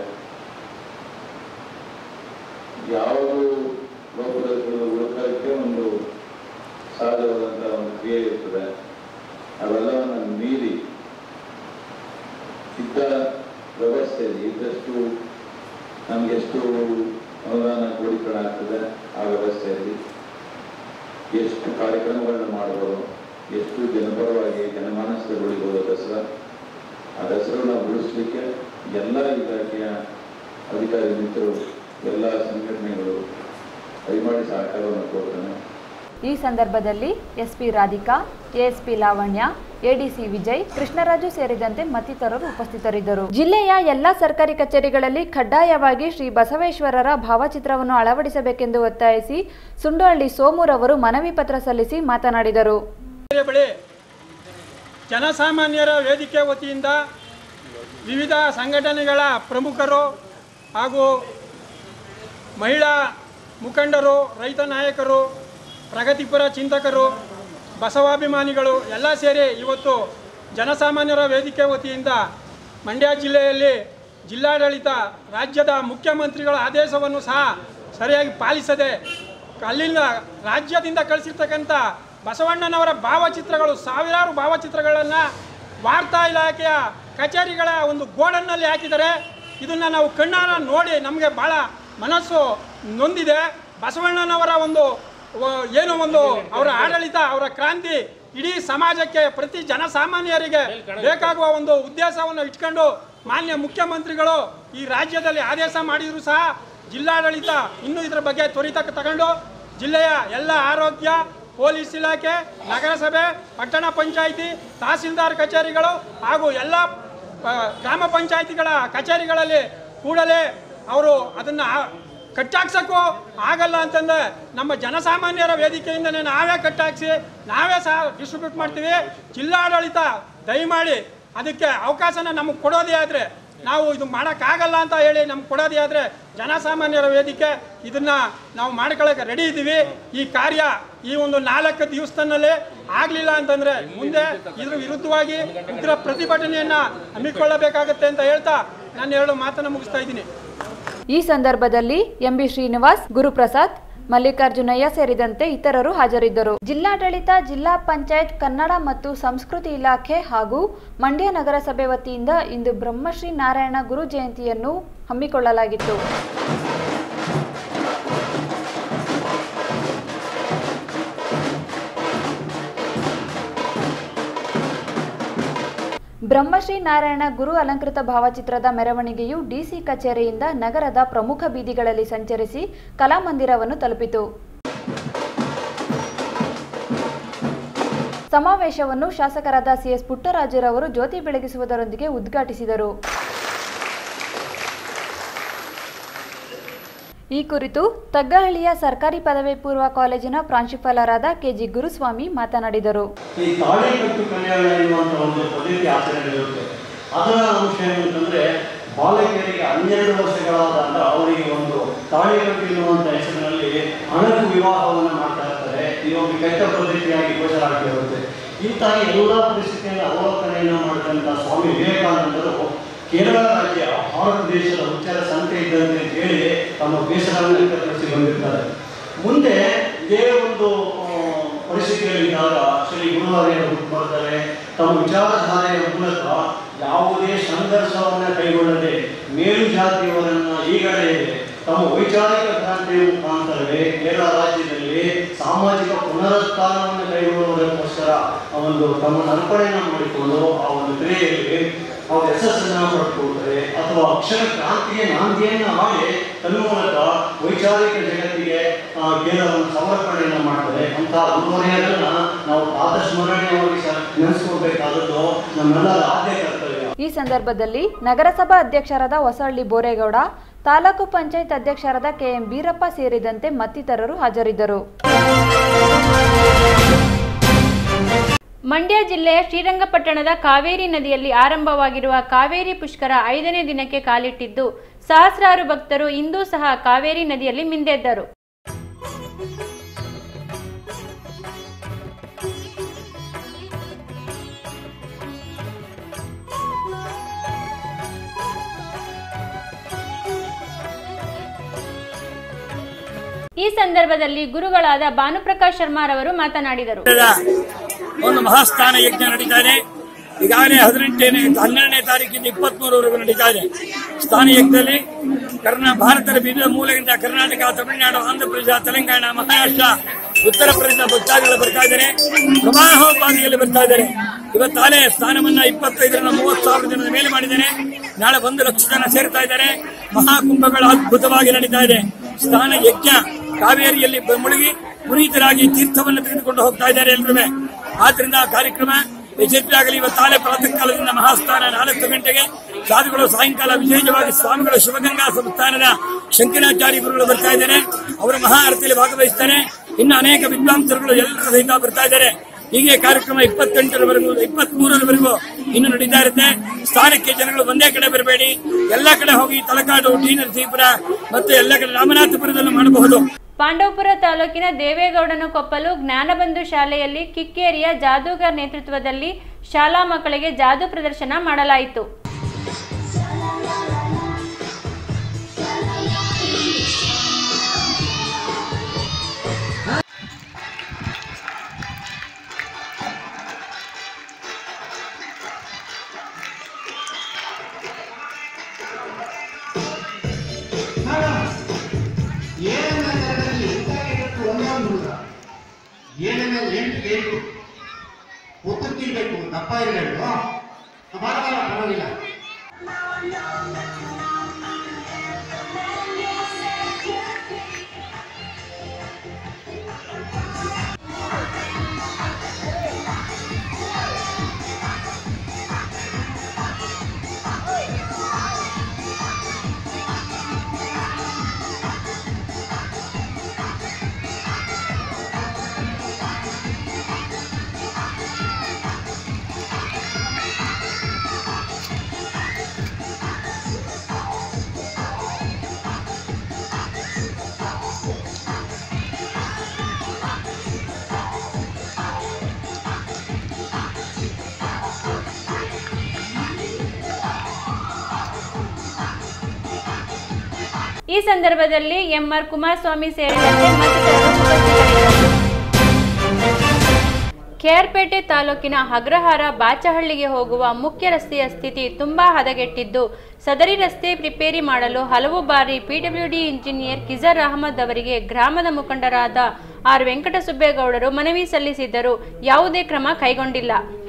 ಯಾವುದು ಲೋಪದೋಷಗಳು ಹುಡುಕೋದಕ್ಕೆ ಒಂದು ಸಹಜವಾದಂಥ ಒಂದು ಕ್ರಿಯೆ ಇರ್ತದೆ ಅವೆಲ್ಲವನ್ನು ಮೀರಿ ಇದ್ದ ವ್ಯವಸ್ಥೆಯಲ್ಲಿ ಇದ್ದಷ್ಟು ನಮಗೆಷ್ಟು ಅನುದಾನ ಕ್ರೋಢೀಕರಣ ಆಗ್ತದೆ ಆ ವ್ಯವಸ್ಥೆಯಲ್ಲಿ ಎಷ್ಟು ಕಾರ್ಯಕ್ರಮಗಳನ್ನ ಮಾಡ್ಬೋದು ಎಷ್ಟು ಜನಪರವಾಗಿ ಜನಮಾನಸದಲ್ಲಿ ಉಳಿಬೋದು ದಸರಾ ಆ ದಸರನ್ನ ಉಳಿಸ್ಲಿಕ್ಕೆ ಎಲ್ಲ ಇಲಾಖೆಯ ಅಧಿಕಾರಿ ಮಿತ್ರರು ಎಲ್ಲ ಸಂಘಟನೆಗಳು ದಯಮಾಡಿ ಸಹಕಾರವನ್ನು ಕೋರ್ತಾನೆ ಈ ಸಂದರ್ಭದಲ್ಲಿ SP Radhika ASP Lavanya ADC Vijay Krishnaraju ಸೇರಿದಂತೆ ಮತ್ತಿತರರು ಉಪಸ್ಥಿತರಿದ್ದರು ಜಿಲ್ಲೆಯ ಎಲ್ಲ ಸರ್ಕಾರಿ ಕಚೇರಿಗಳಲ್ಲಿ ಕಡ್ಡಾಯವಾಗಿ ಶ್ರೀ ಬಸವೇಶ್ವರರ ಭಾವಚಿತ್ರವನ್ನು ಅಳವಡಿಸಬೇಕೆಂದು ಒತ್ತಾಯಿಸಿ ಸುಂಡೋಹಳ್ಳಿ ಸೋಮುರವರು ಮನವಿ ಪತ್ರ ಸಲ್ಲಿಸಿ ಮಾತನಾಡಿದರು ಬಳಿ ಜನಸಾಮಾನ್ಯರ ವೇದಿಕೆ ವತಿಯಿಂದ ವಿವಿಧ ಸಂಘಟನೆಗಳ ಪ್ರಮುಖರು ಹಾಗೂ ಮಹಿಳಾ ಮುಖಂಡರು ರೈತ ನಾಯಕರು ಪ್ರಗತಿಪರ ಚಿಂತಕರು ಬಸವಾಭಿಮಾನಿಗಳು ಎಲ್ಲ ಸೇರಿ ಇವತ್ತು ಜನಸಾಮಾನ್ಯರ ವೇದಿಕೆ ವತಿಯಿಂದ ಮಂಡ್ಯ ಜಿಲ್ಲೆಯಲ್ಲಿ ಜಿಲ್ಲಾಡಳಿತ ರಾಜ್ಯದ ಮುಖ್ಯಮಂತ್ರಿಗಳ ಆದೇಶವನ್ನು ಸಹ ಸರಿಯಾಗಿ ಪಾಲಿಸದೆ ಅಲ್ಲಿಂದ ರಾಜ್ಯದಿಂದ ಕಳಿಸಿರ್ತಕ್ಕಂಥ ಬಸವಣ್ಣನವರ ಭಾವಚಿತ್ರಗಳು ಸಾವಿರಾರು ಭಾವಚಿತ್ರಗಳನ್ನು ವಾರ್ತಾ ಇಲಾಖೆಯ ಕಚೇರಿಗಳ ಒಂದು ಗೋಡನ್ನಲ್ಲಿ ಹಾಕಿದ್ದಾರೆ ಇದನ್ನು ನಾವು ಕಣ್ಣಾರ ನೋಡಿ ನಮಗೆ ಭಾಳ ಮನಸ್ಸು ನೊಂದಿದೆ ಬಸವಣ್ಣನವರ ಒಂದು ವ- ಏನು ಒಂದು ಅವರ ಆಡಳಿತ ಅವರ ಕ್ರಾಂತಿ ಇಡೀ ಸಮಾಜಕ್ಕೆ ಪ್ರತಿ ಜನಸಾಮಾನ್ಯರಿಗೆ ಬೇಕಾಗುವ ಒಂದು ಉದ್ದೇಶವನ್ನು ಇಟ್ಕೊಂಡು ಮಾನ್ಯ ಮುಖ್ಯಮಂತ್ರಿಗಳು ಈ ರಾಜ್ಯದಲ್ಲಿ ಆದೇಶ ಮಾಡಿದ್ರು ಸಹ ಜಿಲ್ಲಾಡಳಿತ ಇನ್ನೂ ಇದರ ಬಗ್ಗೆ ತ್ವರಿತ ತಗೊಂಡು ಜಿಲ್ಲೆಯ ಎಲ್ಲ ಆರೋಗ್ಯ ಪೊಲೀಸ್ ಇಲಾಖೆ ನಗರಸಭೆ ಪಟ್ಟಣ ಪಂಚಾಯಿತಿ ತಹಸೀಲ್ದಾರ್ ಕಚೇರಿಗಳು ಹಾಗೂ ಎಲ್ಲ ಆ, ಗ್ರಾಮ ಪಂಚಾಯಿತಿಗಳ ಕಚೇರಿಗಳಲ್ಲಿ ಕೂಡಲೇ ಅವರು ಅದನ್ನು ಕಟ್ಟಾಕ್ಸಕ್ಕೂ ಆಗಲ್ಲ ಅಂತಂದ್ರೆ ನಮ್ಮ ಜನಸಾಮಾನ್ಯರ ವೇದಿಕೆಯಿಂದನೇ ನಾವೇ ಕಟ್ಟಾಕ್ಸಿ ನಾವೇ ಸಹ ಡಿಸ್ಟ್ರಿಬ್ಯೂಟ್ ಮಾಡ್ತೀವಿ ಜಿಲ್ಲಾಡಳಿತ ದಯಮಾಡಿ ಅದಕ್ಕೆ ಅವಕಾಶನ ನಮಗೆ ಕೊಡೋದೇ ಆದರೆ ನಾವು ಇದು ಮಾಡೋಕ್ಕಾಗಲ್ಲ ಅಂತ ಹೇಳಿ ನಮ್ಗೆ ಕೊಡೋದೇ ಆದರೆ ಜನಸಾಮಾನ್ಯರ ವೇದಿಕೆ ಇದನ್ನು ನಾವು ಮಾಡ್ಕೊಳ್ಳೋಕೆ ರೆಡಿ ಇದ್ದೀವಿ ಈ ಕಾರ್ಯ ಈ ಒಂದು ನಾಲ್ಕು ದಿವಸದಲ್ಲಿ ಆಗಲಿಲ್ಲ ಅಂತಂದರೆ ಮುಂದೆ ಇದ್ರ ವಿರುದ್ಧವಾಗಿ ಇದರ ಪ್ರತಿಭಟನೆಯನ್ನು ಹಮ್ಮಿಕೊಳ್ಳಬೇಕಾಗತ್ತೆ ಅಂತ ಹೇಳ್ತಾ ನಾನು ಎರಡು ಮಾತನ್ನು ಮುಗಿಸ್ತಾ ಇದ್ದೀನಿ ಈ ಸಂದರ್ಭದಲ್ಲಿ ಎಂಬಿ ಶ್ರೀನಿವಾಸ್ ಗುರುಪ್ರಸಾದ್ ಮಲ್ಲಿಕಾರ್ಜುನಯ್ಯ ಸೇರಿದಂತೆ ಇತರರು ಹಾಜರಿದ್ದರು ಜಿಲ್ಲಾಡಳಿತ ಜಿಲ್ಲಾ ಪಂಚಾಯತ್ ಕನ್ನಡ ಮತ್ತು ಸಂಸ್ಕೃತಿ ಇಲಾಖೆ ಹಾಗೂ ಮಂಡ್ಯ ನಗರಸಭೆ ವತಿಯಿಂದ ಇಂದು ಬ್ರಹ್ಮಶ್ರೀ ನಾರಾಯಣ ಗುರು ಜಯಂತಿಯನ್ನು ಹಮ್ಮಿಕೊಳ್ಳಲಾಗಿತ್ತು ಬ್ರಹ್ಮಶ್ರೀ ನಾರಾಯಣ ಗುರು ಅಲಂಕೃತ ಭಾವಚಿತ್ರದ ಮೆರವಣಿಗೆಯು ಡಿಸಿ ಕಚೇರಿಯಿಂದ ನಗರದ ಪ್ರಮುಖ ಬೀದಿಗಳಲ್ಲಿ ಸಂಚರಿಸಿ ಕಲಾಮಂದಿರವನ್ನು ತಲುಪಿತು ಸಮಾವೇಶವನ್ನು ಶಾಸಕರಾದ ಸಿಎಸ್ ಪುಟ್ಟರಾಜುರವರು ಜ್ಯೋತಿ ಬೆಳಗಿಸುವುದರೊಂದಿಗೆ ಉದ್ಘಾಟಿಸಿದರು ಈ ಕುರಿತು ತಗ್ಗಹಳ್ಳಿಯ ಸರ್ಕಾರಿ ಪದವಿ ಪೂರ್ವ ಕಾಲೇಜಿನ ಪ್ರಾಂಶುಪಾಲರಾದ ಕೆಜಿ ಗುರುಸ್ವಾಮಿ ಮಾತನಾಡಿದರು ಈ ತಾಳಿ ಕಟ್ಟು ಕಲ್ಯಾಣ ಎನ್ನುವಂಥ ಒಂದು ಪದ್ಧತಿ ಆಚರಣೆ ಇರುತ್ತೆ ಅದರ ಅಂಶ ಏನಂತಂದ್ರೆ ಬಾಲಕಿಯರಿಗೆ ಹನ್ನೆರಡು ವರ್ಷಗಳಾದಾಗ ಅವರಿಗೆ ಒಂದು ತಾಳಿ ಕಟ್ಟು ಎನ್ನುವಂಥ ಹೆಸರಿನಲ್ಲಿ ಹಣದ ವಿವಾಹವನ್ನು ಮಾಡ್ತಾ ಇರ್ತಾರೆ ಈ ಒಂದು ಕೆಟ್ಟ ಪದ್ಧತಿಯಾಗಿ ಗೋಚರ ಆಗ್ತಿರುತ್ತೆ ಇಂತಹ ಎಲ್ಲ ಪರಿಸ್ಥಿತಿಯನ್ನು ಅವಲೋಕನೆಯನ್ನು ಮಾಡಿದಂಥ ಸ್ವಾಮಿ ವಿವೇಕಾನಂದರು ಕೇರಳ ರಾಜ್ಯ ಭಾರತ ದೇಶದ ಉಚ್ಚಾರ ಸಂತೆ ಇದ್ದಂತೆ ಅಂತ ಹೇಳಿ ತಮ್ಮ ಬೇಸರವನ್ನು ವ್ಯಕ್ತಪಡಿಸಿ ಬಂದಿರ್ತಾರೆ ಮುಂದೆ ಇದೇ ಒಂದು ಆ, ಪರಿಸ್ಥಿತಿಯಲ್ಲಿದ್ದಾಗ ಶ್ರೀ ಗುರುವಾರ್ಯರು ಹುಟ್ಟು ಬರ್ತಾರೆ ತಮ್ಮ ವಿಚಾರಧಾರೆಯ ಮೂಲಕ ಯಾವುದೇ ಸಂಘರ್ಷವನ್ನು ಕೈಗೊಳ್ಳದೆ ಮೇಲು ಜಾತಿಯವರನ್ನ ಈಗಲೇ ತಮ್ಮ ವೈಚಾರಿಕ ಕ್ರಾಂತಿಯ ಮುಖಾಂತರವೇ ಕೇರಳ ರಾಜ್ಯದಲ್ಲಿ ಸಾಮಾಜಿಕ ಪುನರುತ್ಥಾನವನ್ನು ಕೈಗೊಳ್ಳುವುದಕ್ಕೋಸ್ಕರ ಆ ಒಂದು ತಮ್ಮನ್ನು ಅರ್ಪಣೆಯನ್ನು ಮಾಡಿಕೊಂಡು ಆ ಒಂದು ಕ್ರಿಯೆಯಲ್ಲಿ ಅವ್ರ ಯಶಸ್ಸನ್ನು ಪಡ್ಕೊಳ್ತಾರೆ ಅಥವಾ ಅಕ್ಷರ ಕ್ರಾಂತಿಗೆ ನಾಂದಿಯನ್ನು ಮಾಡಿ ತನ್ಮೂಲಕ ವೈಚಾರಿಕ ಜಗತ್ತಿಗೆ ಆ, ಕೇರಳವನ್ನು ಸಮರ್ಪಣೆಯನ್ನು ಮಾಡ್ತಾರೆ ಅಂತ ಗುರುವರೆಯರನ್ನ ನಾವು ಪಾದಸ್ಮರಣೆಯಾಗಿ ಸ- ನೆನೆಸ್ಕೊಳ್ಬೇಕಾದದ್ದು ನಮ್ಮೆಲ್ಲರ ಆದ್ಯ ಕರ್ತವ್ಯ ಈ ಸಂದರ್ಭದಲ್ಲಿ ನಗರಸಭಾ ಅಧ್ಯಕ್ಷರಾದ ಹೊಸಹಳ್ಳಿ ಬೋರೇಗೌಡ ತಾಲೂಕು ಪಂಚಾಯತ್ ಅಧ್ಯಕ್ಷರಾದ ಕೆಎಂ ಬೀರಪ್ಪ ಸೇರಿದಂತೆ ಮತ್ತಿತರರು ಹಾಜರಿದ್ದರು ಮಂಡ್ಯ ಜಿಲ್ಲೆಯ ಶ್ರೀರಂಗಪಟ್ಟಣದ ಕಾವೇರಿ ನದಿಯಲ್ಲಿ ಆರಂಭವಾಗಿರುವ ಕಾವೇರಿ ಪುಷ್ಕರ ಐದನೇ ದಿನಕ್ಕೆ ಕಾಲಿಟ್ಟಿದ್ದು ಸಹಸ್ರಾರು ಭಕ್ತರು ಇಂದೂ ಸಹ ಕಾವೇರಿ ನದಿಯಲ್ಲಿ ಮಿಂದೆದ್ದರು ಈ ಸಂದರ್ಭದಲ್ಲಿ ಗುರುಗಳಾದ ಭಾನುಪ್ರಕಾಶ್ ಶರ್ಮಾರವರು ಮಾತನಾಡಿದರು ಒಂದು ಮಹಾಸ್ಥಾನ ಯಜ್ಞ ನಡೀತಾ ಇದೆ ಈಗಾಗಲೇ ಹದಿನೆಂಟನೇ ಹನ್ನೆರಡನೇ ತಾರೀಕಿಂದ ಇಪ್ಪತ್ಮೂರವರೆಗೂ ನಡೀತಾ ಇದೆ ಸ್ಥಾನ ಯಜ್ಞದಲ್ಲಿ ಕರ್ನಾ ಭಾರತದ ವಿವಿಧ ಮೂಲೆಯಿಂದ ಕರ್ನಾಟಕ ತಮಿಳುನಾಡು ಆಂಧ್ರ ಪ್ರದೇಶ ತೆಲಂಗಾಣ ಮಹಾರಾಷ್ಟ್ರ ಉತ್ತರ ಪ್ರದೇಶ ಭಕ್ತಾದಿಗಳು ಬರ್ತಾ ಇದ್ದಾರೆ ಪ್ರವಾಹೋಪಾದಿಯಲ್ಲಿ ಬರ್ತಾ ಇದ್ದಾರೆ ಇವತ್ತಾಲೆ ಸ್ಥಾನವನ್ನ ಇಪ್ಪತ್ತೈದರಿಂದ ಮೂವತ್ತು ಸಾವಿರ ಜನದ ಮೇಲೆ ಮಾಡಿದ್ದೇನೆ ನಾಳೆ ಒಂದು ಲಕ್ಷ ಜನ ಸೇರ್ತಾ ಇದ್ದಾರೆ ಮಹಾಕುಂಭಗಳು ಅದ್ಭುತವಾಗಿ ನಡೀತಾ ಇದೆ ಸ್ಥಾನ ಯಜ್ಞ ಕಾವೇರಿಯಲ್ಲಿ ಬ- ಮುಳುಗಿ ಪುನೀತರಾಗಿ ತೀರ್ಥವನ್ನು ತೆಗೆದುಕೊಂಡು ಹೋಗ್ತಾ ಇದ್ದಾರೆ ಎಲ್ಲರೂ ಆದ್ರಿಂದ ಆ ಕಾರ್ಯಕ್ರಮ ಯಶಸ್ವಿಯಾಗಲಿ ಇವತ್ತಾಲೆ ಪ್ರಾತಃ ಕಾಲದಿಂದ ಮಹಾಸ್ಥಾನ ನಾಲ್ಕು ಗಂಟೆಗೆ ಸಾಧುಗಳು ಸಾಯಂಕಾಲ ವಿಶೇಷವಾಗಿ ಸ್ವಾಮಿಗಳು ಶಿವಗಂಗಾ ಸಂಸ್ಥಾನದ ಶಂಕರಾಚಾರ್ಯ ಗುರುಗಳು ಬರ್ತಾ ಇದ್ದಾರೆ ಅವರು ಮಹಾ ಆರತಿಯಲ್ಲಿ ಭಾಗವಹಿಸ್ತಾರೆ ಇನ್ನು ಅನೇಕ ವಿದ್ವಾಂಸರುಗಳು ಎಲ್ಲರೂ ಸಹಿತ ಬರ್ತಾ ಇದ್ದಾರೆ ಹೀಗೆ ಕಾರ್ಯಕ್ರಮ ಇಪ್ಪತ್ತೆಂಟರವರೆಗೂ ಇಪ್ಪತ್ತ್ ಮೂರರವರೆಗೂ ಇನ್ನು ನಡೀತಾ ಇರುತ್ತೆ ಸ್ಥಾನಕ್ಕೆ ಜನಗಳು ಒಂದೇ ಕಡೆ ಬರಬೇಡಿ ಎಲ್ಲ ಕಡೆ ಹೋಗಿ ತಲಕಾಡು ಟಿ ನರಸೀಪುರ ಮತ್ತು ಎಲ್ಲ ಕಡೆ ರಾಮನಾಥಪುರದಲ್ಲೂ ಮಾಡಬಹುದು ಪಾಂಡವಪುರ ತಾಲೂಕಿನ ದೇವೇಗೌಡನ ಕೊಪ್ಪಲು ಜ್ಞಾನಬಂಧು ಶಾಲೆಯಲ್ಲಿ ಕಿಕ್ಕೇರಿಯ ಜಾದೂಗರ್ ನೇತೃತ್ವದಲ್ಲಿ ಶಾಲಾ ಮಕ್ಕಳಿಗೆ ಜಾದೂ ಪ್ರದರ್ಶನ ಮಾಡಲಾಯಿತು ಏನೇನೋ ಎಂಟು ಬೇಕು ಒತ್ತುತ್ತಿರ್ಬೇಕು ದಪ್ಪ ಇರಬೇಕು ಬರಬಲ್ಲ ಪರವಾಗಿಲ್ಲ ಈ ಸಂದರ್ಭದಲ್ಲಿ ಎಂಆರ್ ಕುಮಾರಸ್ವಾಮಿ ಸೇರಿದಂತೆ ಮತ್ತಿತರರು ಉಪಸ್ಥಿತರಿದ್ದರು ಕೆಆರ್ಪೇಟೆ ತಾಲೂಕಿನ ಅಗ್ರಹಾರ ಬಾಚಹಳ್ಳಿಗೆ ಹೋಗುವ ಮುಖ್ಯ ರಸ್ತೆಯ ಸ್ಥಿತಿ ತುಂಬಾ ಹದಗೆಟ್ಟಿದ್ದು ಸದರಿ ರಸ್ತೆ ರಿಪೇರಿ ಮಾಡಲು ಹಲವು ಬಾರಿ ಪಿಡಬ್ಲ್ಯೂಡಿ ಇಂಜಿನಿಯರ್ ಕಿಜರ್ ಅಹಮದ್ ಅವರಿಗೆ ಗ್ರಾಮದ ಮುಖಂಡರಾದ ಆರ್ ವೆಂಕಟಸುಬ್ಬೇಗೌಡರು ಮನವಿ ಸಲ್ಲಿಸಿದ್ದರು ಯಾವುದೇ ಕ್ರಮ ಕೈಗೊಂಡಿಲ್ಲ